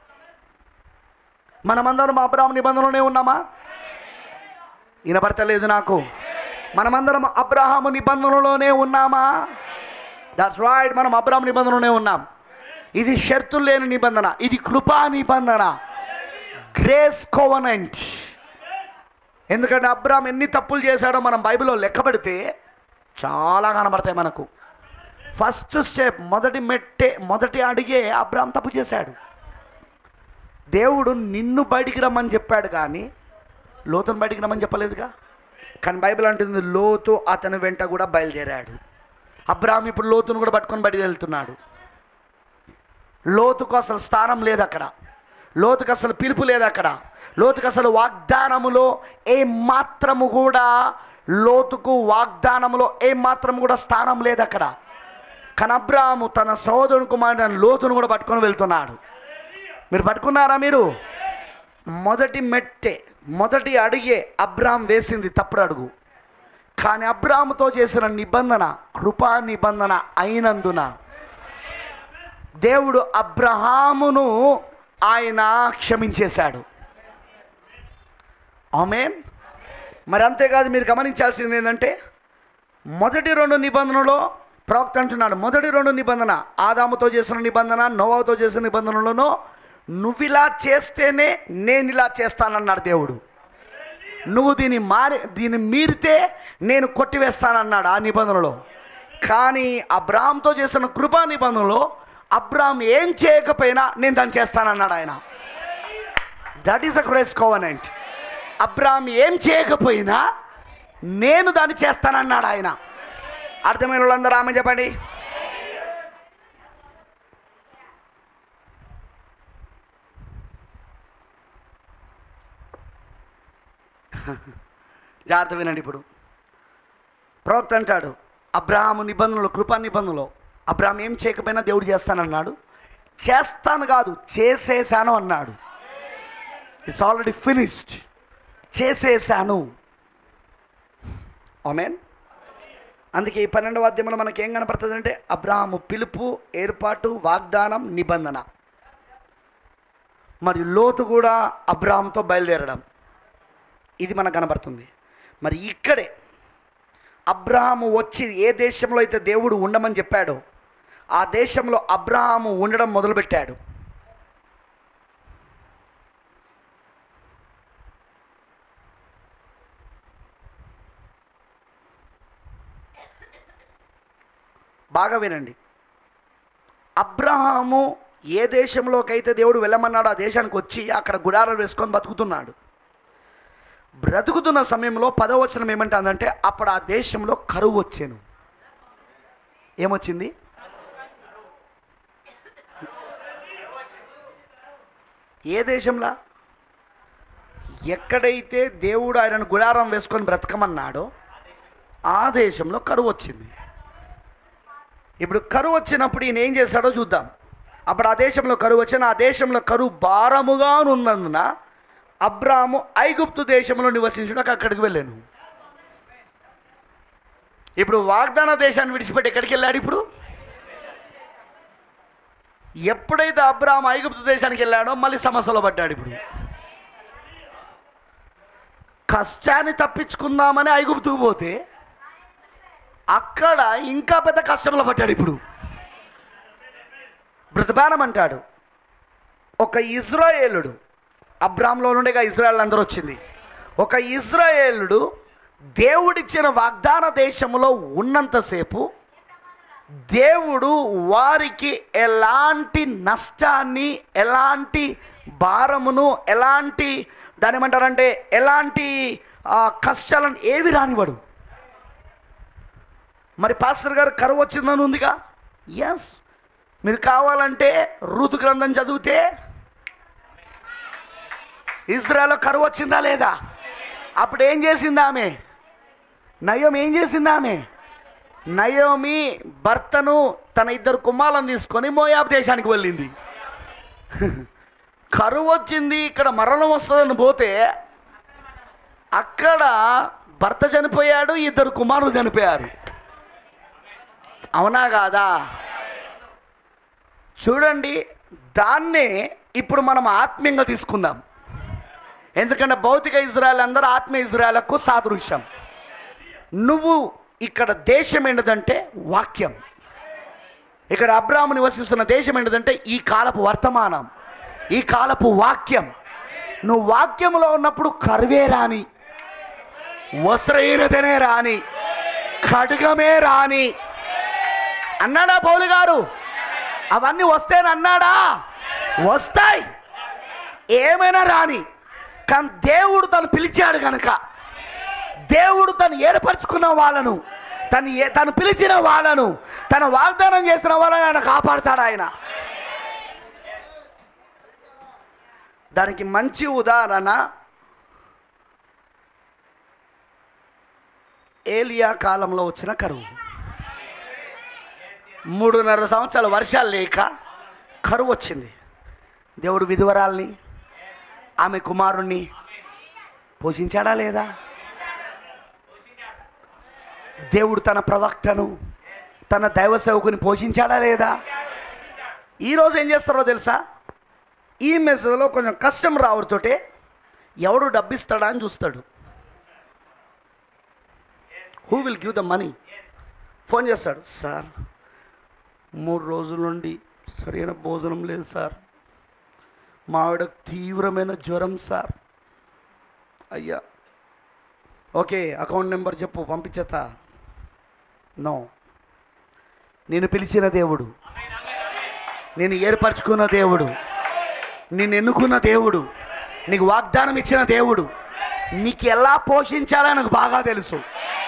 మనమందరం అబ్రహాము నిబంధనలోనే ఉన్నామా వినపడతలేదు నాకు మనమందరం అబ్రహాము నిబంధనలోనే ఉన్నామా దట్స్ రైట్ మనం అబ్రహాము నిబంధనలోనే ఉన్నాం ఇది షరతులు లేని నిబంధన ఇది కృపా నిబంధన గ్రేస్ కోవనెంట్ ఎందుకంటే అబ్రామ్ ఎన్ని తప్పులు చేశాడో మనం బైబిల్లో లెక్క పెడితే చాలా కనబడతాయి మనకు ఫస్ట్ స్టెప్ మొదటి మెట్టే మొదటి అడిగే అబ్రామ్ తప్పు చేశాడు దేవుడు నిన్ను బయటికి రమ్మని చెప్పాడు కానీ లోతును బయటికి రమ్మని చెప్పలేదుగా కానీ బైబిల్ అంటుంది లోతు అతని వెంట కూడా బయలుదేరాడు అబ్రామ్ ఇప్పుడు లోతును కూడా పట్టుకొని బయటికి వెళ్తున్నాడు లోతుకు అసలు స్థానం లేదు అక్కడ లోతుకు అసలు పిలుపు లేదు అక్కడ లోతుకు అసలు వాగ్దానములో ఏ మాత్రము కూడా లోతుకు వాగ్దానములో ఏ మాత్రము కూడా స్థానం లేదు అక్కడ కానీ అబ్రాము తన సోదరుని కుమారుడు లోతును కూడా పట్టుకొని వెళ్తున్నాడు మీరు పట్టుకున్నారా మీరు మొదటి మెట్టే మొదటి అడిగే అబ్రామ్ వేసింది తప్పుడు అడుగు కానీ అబ్రాముతో చేసిన నిబంధన కృపా నిబంధన అయినందున దేవుడు అబ్రహామును ఆయన క్షమించేశాడు ఆమెన్ మరి అంతేకాదు మీరు గమనించాల్సింది ఏంటంటే మొదటి రెండు నిబంధనలో ప్రవక్త అంటున్నాడు మొదటి రెండు నిబంధన ఆదాముతో చేసిన నిబంధన నోవాతో చేసిన నిబంధనలను నువ్వు ఇలా చేస్తేనే నేను ఇలా చేస్తానన్నాడు దేవుడు నువ్వు దీన్ని మారి దీన్ని మీరితే నేను కొట్టివేస్తానన్నాడు ఆ నిబంధనలో కానీ అబ్రామ్తో చేసిన కృపా నిబంధనలో అబ్రామ్ ఏం చేయకపోయినా నేను దాన్ని చేస్తానన్నాడు ఆయన that is a grace covenant Abram ఏం చేయకపోయినా నేను దాన్ని చేస్తానన్నాడు ఆయన అర్థమైన వాళ్ళందరూ ఆమె చెప్పండి జాగ్రత్త వినండి ఇప్పుడు ప్రవక్త అంటాడు అబ్రాహాము నిబంధనలు కృపా నిబంధనలు అబ్రాహం ఏం చేయకపోయినా దేవుడు చేస్తానన్నాడు చేస్తాను కాదు చేసేసాను అన్నాడు ఇట్స్ ఆల్రెడీ ఫినిష్డ్ చేసేసాను ఆమెన్ అందుకే ఈ పన్నెండవ అధ్యాయంలో మనకి ఏం కనపడుతుంది అంటే అబ్రాహము పిలుపు ఏర్పాటు వాగ్దానం నిబంధన మరి లోతు కూడా అబ్రాహంతో బయలుదేరడం ఇది మనకు కనబడుతుంది మరి ఇక్కడే అబ్రహాము వచ్చి ఏ దేశంలో అయితే దేవుడు ఉండమని చెప్పాడో ఆ దేశంలో అబ్రహాము ఉండడం మొదలుపెట్టాడు బాగా వినండి అబ్రహాము ఏ దేశంలోకైతే దేవుడు వెళ్ళమన్నాడో ఆ దేశానికి వచ్చి అక్కడ గుడారం వేసుకొని బతుకుతున్నాడు బ్రతుకుతున్న సమయంలో పదవచనం ఏమంటుందంటే అప్పుడు ఆ దేశంలో కరువు వచ్చాను ఏమొచ్చింది ఏ దేశంలా ఎక్కడైతే దేవుడు ఆయనను గుడారం వేసుకొని బ్రతకమన్నాడో ఆ దేశంలో కరువు వచ్చింది ఇప్పుడు కరువు వచ్చినప్పుడు ఈయన ఏం చేశాడో చూద్దాం అప్పుడు ఆ దేశంలో కరువు వచ్చిన ఆ దేశంలో కరువు భారముగా ఉన్నందున అబ్రాము ఐగుప్తు దేశంలో నివసించడానికి అక్కడికి వెళ్ళాను ఇప్పుడు వాగ్దాన దేశాన్ని విడిచిపెట్టి ఎక్కడికి వెళ్ళాడు ఇప్పుడు ఎప్పుడైతే అబ్రామ్ ఐగుప్తు దేశానికి వెళ్ళాడో మళ్ళీ సమస్యలో పడ్డాడు ఇప్పుడు కష్టాన్ని తప్పించుకుందామని ఐగుప్తుకు పోతే అక్కడ ఇంకా పెద్ద కష్టంలో పడ్డాడు ఇప్పుడు బ్రతబానం అంటాడు ఒక ఇజ్రాయేలుడు అబ్రామ్లో నుండిగా ఇజ్రాయల్ అందరూ వచ్చింది ఒక ఇజ్రాయేలుడు దేవుడిచ్చిన వాగ్దాన దేశంలో ఉన్నంతసేపు దేవుడు వారికి ఎలాంటి నష్టాన్ని ఎలాంటి భారమును ఎలాంటి దాని ఏమంటారంటే ఎలాంటి ఆ, కష్టాలను ఏవి రానివాడు మరి పాస్టర్ గారు కరువు వచ్చిందని ఉందిగా ఎస్ మీరు కావాలంటే ఋతు గ్రంథం చదివితే ఇజ్రాయల్లో కరువు వచ్చిందా లేదా అప్పుడు ఏం చేసింది ఆమె నయం ఏం చేసింది ఆమె నయోమి భర్తను తన ఇద్దరు కుమారులను తీసుకొని మోయాబ్ దేశానికి వెళ్ళింది కరువు వచ్చింది ఇక్కడ మరణం వస్తుందని పోతే అక్కడ భర్త చనిపోయాడు ఇద్దరు కుమారులు చనిపోయారు అవునా కాదా చూడండి దాన్నే ఇప్పుడు మనం ఆత్మీయంగా తీసుకుందాం ఎందుకంటే భౌతిక ఇజ్రాయల్ అందరూ ఆత్మీయ ఇజ్రాయలకు సాదృశ్యం నువ్వు ఇక్కడ దేశం ఏంటంటే వాక్యం ఇక్కడ అబ్రాహ్ము నివసిస్తున్న దేశం ఏంటంటే ఈ కాలపు వర్తమానం ఈ కాలపు వాక్యం నువ్వు వాక్యంలో ఉన్నప్పుడు కరువే రాని వస్త్రహీనతనే రాని ఖడ్గమే రాని అన్నాడా పౌలు గారు అవన్నీ వస్తేనన్నాడా వస్తాయి ఏమైనా రాని కానీ దేవుడు తను పిలిచాడు కనుక దేవుడు తను ఏర్పరచుకున్న వాళ్ళను తను ఏ తను పిలిచిన వాళ్ళను తను వాగ్దానం చేసిన వాళ్ళని ఆయన కాపాడుతాడు ఆయన దానికి మంచి ఉదాహరణ ఏలియా కాలంలో వచ్చిన కరువు మూడున్నర సంవత్సరాలు వర్షాలు లేక కరువు వచ్చింది దేవుడు విధవరాల్ని ఆమె కుమారుణ్ణి పోషించాడా లేదా దేవుడు తన ప్రవక్తను తన దైవ సేవకుని పోషించాడా లేదా ఈరోజు ఏం చేస్తారో తెలుసా ఈ మెసేజ్లో కొంచెం కష్టం రావడంతోటే ఎవడు డబ్బిస్తాడా అని చూస్తాడు who will give the money phone చేస్తాడు సార్ మూడు రోజుల నుండి సరైన భోజనం లేదు సార్ మా ఆవిడకు తీవ్రమైన జ్వరం సార్ అయ్యా ఓకే అకౌంట్ నెంబర్ చెప్పు పంపించేతా నో నేను పిలిచిన దేవుడు నేను ఏర్పరచుకున్న దేవుడు నేను ఎన్నుకున్న దేవుడు నీకు వాగ్దానం ఇచ్చిన దేవుడు నీకు ఎలా పోషించాలో నాకు బాగా తెలుసు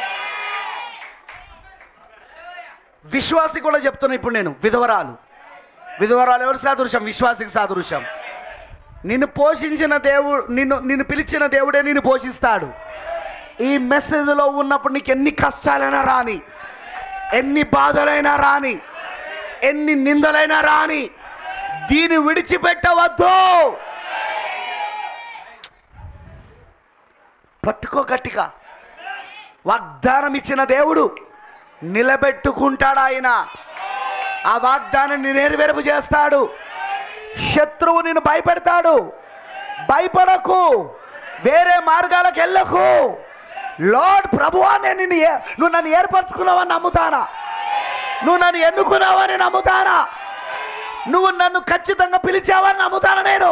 విశ్వాసి కూడా చెప్తున్నా ఇప్పుడు నేను విధవరాలు విధవరాలు ఎవరు సాదృశ్యం విశ్వాసికి సాదృశ్యం నిన్ను పోషించిన దేవుడు నిన్ను నిన్ను పిలిచిన దేవుడే నిన్ను పోషిస్తాడు ఈ మెసేజ్లో ఉన్నప్పుడు నీకు ఎన్ని కష్టాలైనా రాని ఎన్ని బాధలైనా రాని ఎన్ని నిందలైనా రాని దీన్ని విడిచిపెట్టవద్దు పట్టుకో గట్టిగా వాగ్దానం ఇచ్చిన దేవుడు నిలబెట్టుకుంటాడు ఆయన ఆ వాగ్దానాన్ని నెరవేర్పు చేస్తాడు శత్రువు నిన్ను భయపెడతాడు భయపడకు వేరే మార్గాలకు వెళ్ళకు లార్డ్ ప్రభువా నేను నిన్ను ఏ- నువ్వు నన్ను ఏర్పరచుకున్నావని నమ్ముతానా నువ్వు నన్ను ఎన్నుకున్నావని నమ్ముతానా నువ్వు నన్ను ఖచ్చితంగా పిలిచావని నమ్ముతాను నేను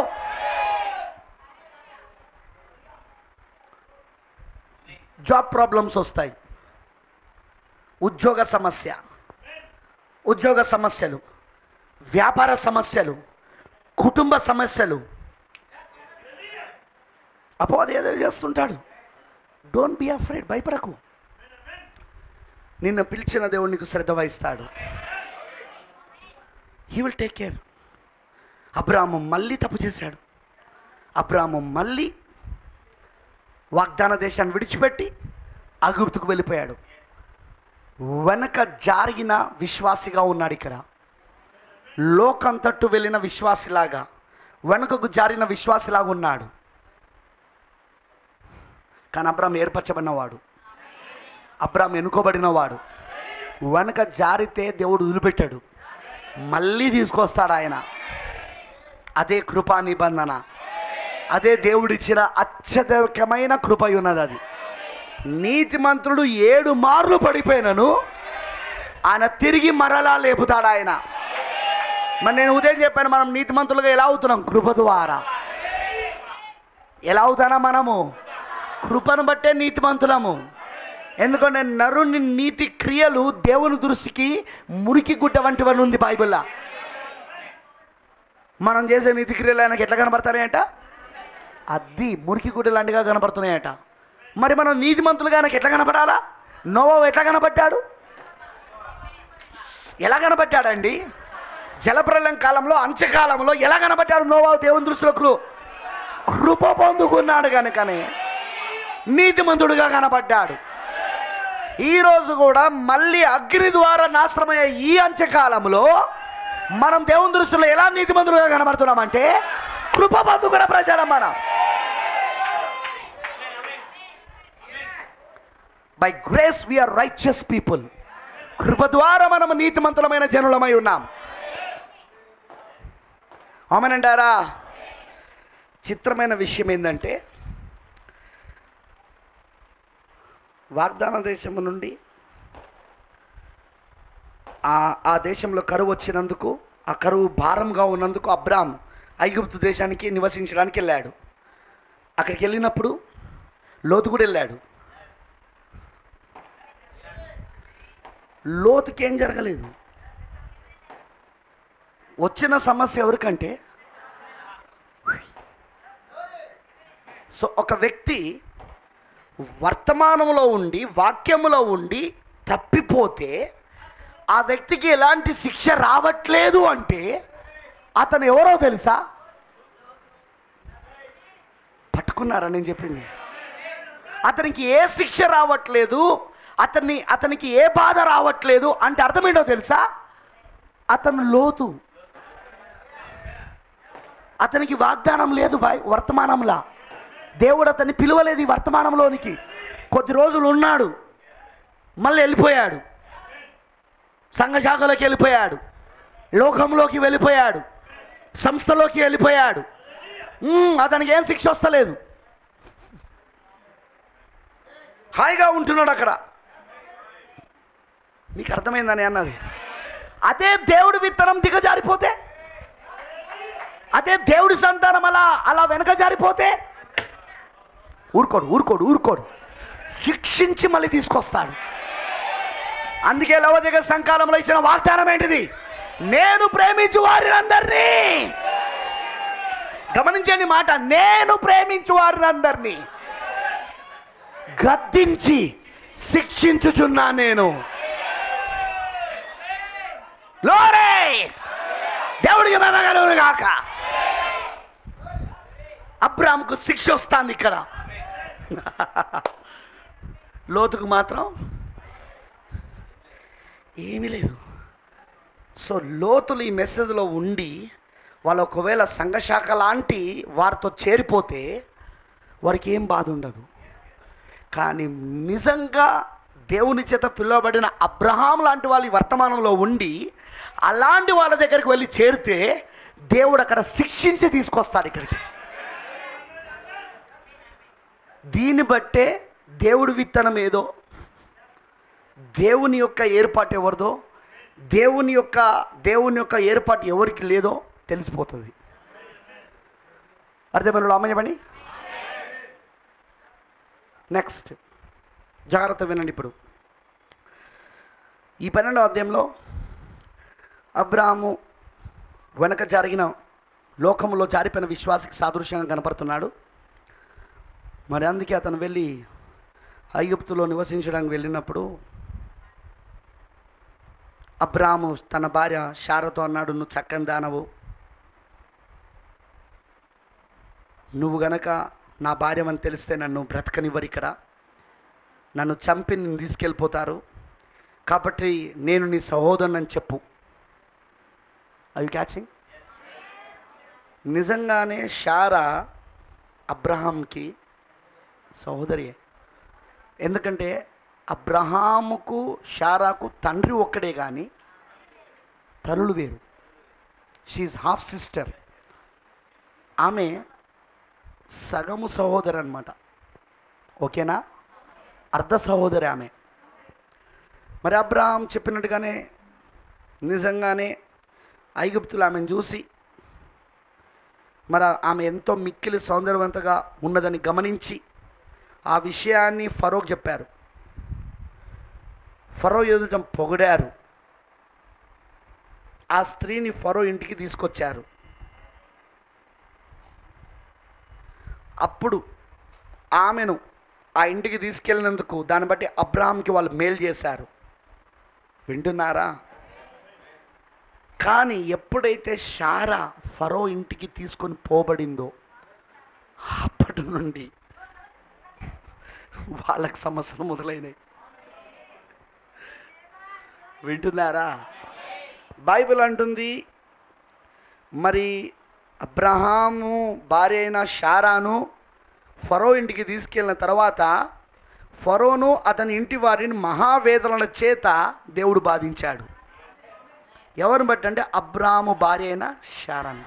జాబ్ ప్రాబ్లమ్స్ వస్తాయి ఉద్యోగ సమస్య ఉద్యోగ సమస్యలు వ్యాపార సమస్యలు కుటుంబ సమస్యలు అపోది ఏదో చేస్తుంటాడు డోంట్ బీ అఫ్రైడ్ భయపడకు నిన్ను పిలిచిన దేవుడు నీకు శ్రద్ధ వహిస్తాడు he will take care Abraham మళ్ళీ తప్పు చేశాడు అబ్రాహ్ము మళ్ళీ వాగ్దాన దేశాన్ని విడిచిపెట్టి అగుప్తుకు వెళ్ళిపోయాడు వెనక జారిన విశ్వాసిగా ఉన్నాడు ఇక్కడ లోకం తట్టు వెళ్ళిన విశ్వాసిలాగా వెనుకకు జారిన విశ్వాసిలాగా ఉన్నాడు కానీ అబ్రామ్ ఏర్పరచబడినవాడు అబ్రామ్ ఎన్నుకోబడినవాడు వెనక జారితే దేవుడు వదిలిపెట్టాడు మళ్ళీ తీసుకొస్తాడు ఆయన అదే కృపా నిబంధన అదే దేవుడిచ్చిన అత్యధికమైన కృప ఉన్నది అది నీతిమంతుడు ఏడు మార్లు పడిపోయినను ఆయన తిరిగి మరలా లేపుతాడు ఆయన మరి నేను ఉదయం చెప్పాను మనం నీతిమంతులుగా ఎలా అవుతున్నాం కృప ద్వారా ఎలా అవుతానా మనము కృపను బట్టే నీతిమంతులము ఎందుకంటే నరుని నీతి క్రియలు దేవుని దృష్టికి మురికి గుడ్డ వంటివని ఉంది బైబిల్లో మనం చేసే నీతి క్రియలు ఆయనకి ఎట్లా కనబడతాయంట అది మురికి గుడ్డ లాంటిగా కనబడుతున్నాయట మరి మనం నీతిమంతులుగా ఆయనకి ఎట్లా కనపడాలా నోవో ఎట్లా కనబడ్డాడు ఎలా కనబడ్డాడండి జలప్రలయం కాలంలో అంత్యకాలంలో ఎలా కనబడ్డాడు నోవా దేవుని దృష్టిలో కృ- కృప పొందుకున్నాడు కనుకనే నీతిమంతుడుగా కనబడ్డాడు ఈ రోజు కూడా మళ్ళీ అగ్ని ద్వారా నాశనమయ్యే ఈ అంత్యకాలంలో మనం దేవుని దృష్టిలో ఎలా నీతిమంతులుగా కనబడుతున్నామంటే కృప పొందుకున్న ప్రజలం మనం by grace we are righteous people కృప ద్వారా మనము నీతిమంతులమైన జనులమై ఉన్నాం అవునంటారా చిత్రమైన విషయం ఏంటంటే వాగ్దాన దేశము నుండి ఆ ఆ దేశంలో కరువు వచ్చినందుకు ఆ కరువు భారంగా ఉన్నందుకు అబ్రామ్ ఐగుప్తు దేశానికి నివసించడానికి వెళ్ళాడు అక్కడికి వెళ్ళినప్పుడు లోతు కూడా వెళ్ళాడు లోతుకి ఏం జరగలేదు వచ్చిన సమస్య ఎవరికంటే సో ఒక వ్యక్తి వర్తమానంలో ఉండి వాక్యములో ఉండి తప్పిపోతే ఆ వ్యక్తికి ఎలాంటి శిక్ష రావట్లేదు అంటే అతను ఎవరో తెలుసా పట్టుకున్నారా నేను చెప్పింది అతనికి ఏ శిక్ష రావట్లేదు అతన్ని అతనికి ఏ బాధ రావట్లేదు అంటే అర్థమేంటో తెలుసా అతను లోతు అతనికి వాగ్దానం లేదు బాయ్ వర్తమానంలా దేవుడు అతన్ని పిలువలేదు ఈ వర్తమానంలోనికి కొద్ది రోజులు ఉన్నాడు మళ్ళీ వెళ్ళిపోయాడు సంఘశాఖలోకి వెళ్ళిపోయాడు లోకంలోకి వెళ్ళిపోయాడు సంస్థలోకి వెళ్ళిపోయాడు మ్మ్, అతనికి ఏం శిక్ష వస్తలేదు హాయిగా ఉంటున్నాడు అక్కడ మీకు అర్థమైందని అన్నది అదే దేవుడి విత్తనం దిగజారిపోతే అదే దేవుడి సంతానం అలా అలా వెనక జారిపోతే ఊరుకోడు ఊరుకోడు ఊరుకోడు శిక్షించి మళ్ళీ తీసుకొస్తాడు అందుకే లవదిగ సంకాలంలో ఇచ్చిన వాగ్దానం ఏంటిది నేను ప్రేమించు వారినందరినీ గమనించండి మాట నేను ప్రేమించు వారినందరినీ గద్దించి శిక్షించుచున్నా నేను లోరే దేవుడికి మెమగలవును గాక అబ్రామ్కు శిక్ష వస్తుంది ఇక్కడ లోతుకు మాత్రం ఏమీ లేదు సో లోతులు ఈ మెసేజ్లో ఉండి వాళ్ళు ఒకవేళ సంఘశాఖ లాంటి వారితో చేరిపోతే వారికి ఏం బాధ ఉండదు కానీ నిజంగా దేవుని చేత పిలువబడిన అబ్రహాం లాంటి వాళ్ళు ఈ వర్తమానంలో ఉండి అలాంటి వాళ్ళ దగ్గరికి వెళ్ళి చేరితే దేవుడు అక్కడ శిక్షించి తీసుకొస్తాడు ఇక్కడికి దీన్ని బట్టే దేవుడి విత్తనం ఏదో దేవుని యొక్క ఏర్పాటు ఎవరిదో దేవుని యొక్క దేవుని యొక్క ఏర్పాటు ఎవరికి లేదో తెలిసిపోతుంది అర్థమైన అమ్మ చెప్పండి నెక్స్ట్ జాగ్రత్త వినండి ఇప్పుడు ఈ పన్నెండవ అధ్యాయంలో అబ్రాహాము వెనక జరిగిన లోకంలో జారిపోయిన విశ్వాసకి సాదృశ్యంగా కనపడుతున్నాడు మరి అందుకే అతను వెళ్ళి ఐగుప్తులో నివసించడానికి వెళ్ళినప్పుడు అబ్రాము తన భార్య శారతో అన్నాడు నువ్వు చక్కని దానవు నువ్వు గనక నా భార్యమని తెలిస్తే నన్ను బ్రతకనివ్వరు ఇక్కడ నన్ను చంపి నిన్ను తీసుకెళ్ళిపోతారు కాబట్టి నేను నీ సహోదరుని చెప్పు అవి క్యాచింగ్ నిజంగానే షారా అబ్రహాంకి సహోదరియే ఎందుకంటే అబ్రహాముకు షారాకు తండ్రి ఒక్కడే కానీ తరులు వేరు షీఈ్ హాఫ్ సిస్టర్ ఆమె సగము సహోదరు అనమాట ఓకేనా అర్ధ సహోదరి ఆమె మరి అబ్రహాం చెప్పినట్టుగానే నిజంగానే ఐగుప్తులు ఆమెను చూసి మరి ఆమె ఎంతో మిక్కిలి సౌందర్యవంతగా ఉన్నదని గమనించి ఆ విషయాన్ని ఫరోక్ చెప్పారు ఫరో ఎదుట పొగిడారు ఆ స్త్రీని ఫరో ఇంటికి తీసుకొచ్చారు అప్పుడు ఆమెను ఆ ఇంటికి తీసుకెళ్ళినందుకు దాన్ని బట్టి అబ్రాహాంకి వాళ్ళు మేలు చేశారు వింటున్నారా కానీ ఎప్పుడైతే షారా ఫరో ఇంటికి తీసుకొని పోబడిందో అప్పటి నుండి వాళ్ళకి సమస్యలు మొదలైనాయి వింటున్నారా బైబిల్ అంటుంది మరి అబ్రహాము భార్య అయిన షారాను ఫరో ఇంటికి తీసుకెళ్ళిన తర్వాత ఫరోను అతని ఇంటి వారిని మహావేదనల చేత దేవుడు బాధించాడు ఎవరిని బట్టి అంటే అబ్రాము భార్య అయిన షారాను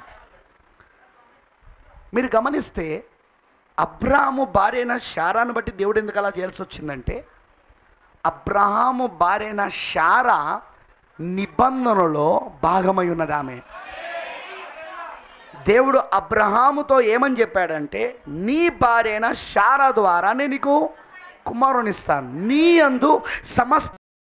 మీరు గమనిస్తే అబ్రాహాము భార్య అయిన షారాను బట్టి దేవుడు ఎందుకు అలా చేయాల్సి వచ్చిందంటే అబ్రహాము భార్య అయిన షారా నిబంధనలో భాగమై ఉన్నది ఆమె దేవుడు అబ్రహాముతో ఏమని చెప్పాడంటే నీ భార్య అయిన షారా ద్వారా నేను నీకు కుమారునిస్తాను నీ అందు సమస్త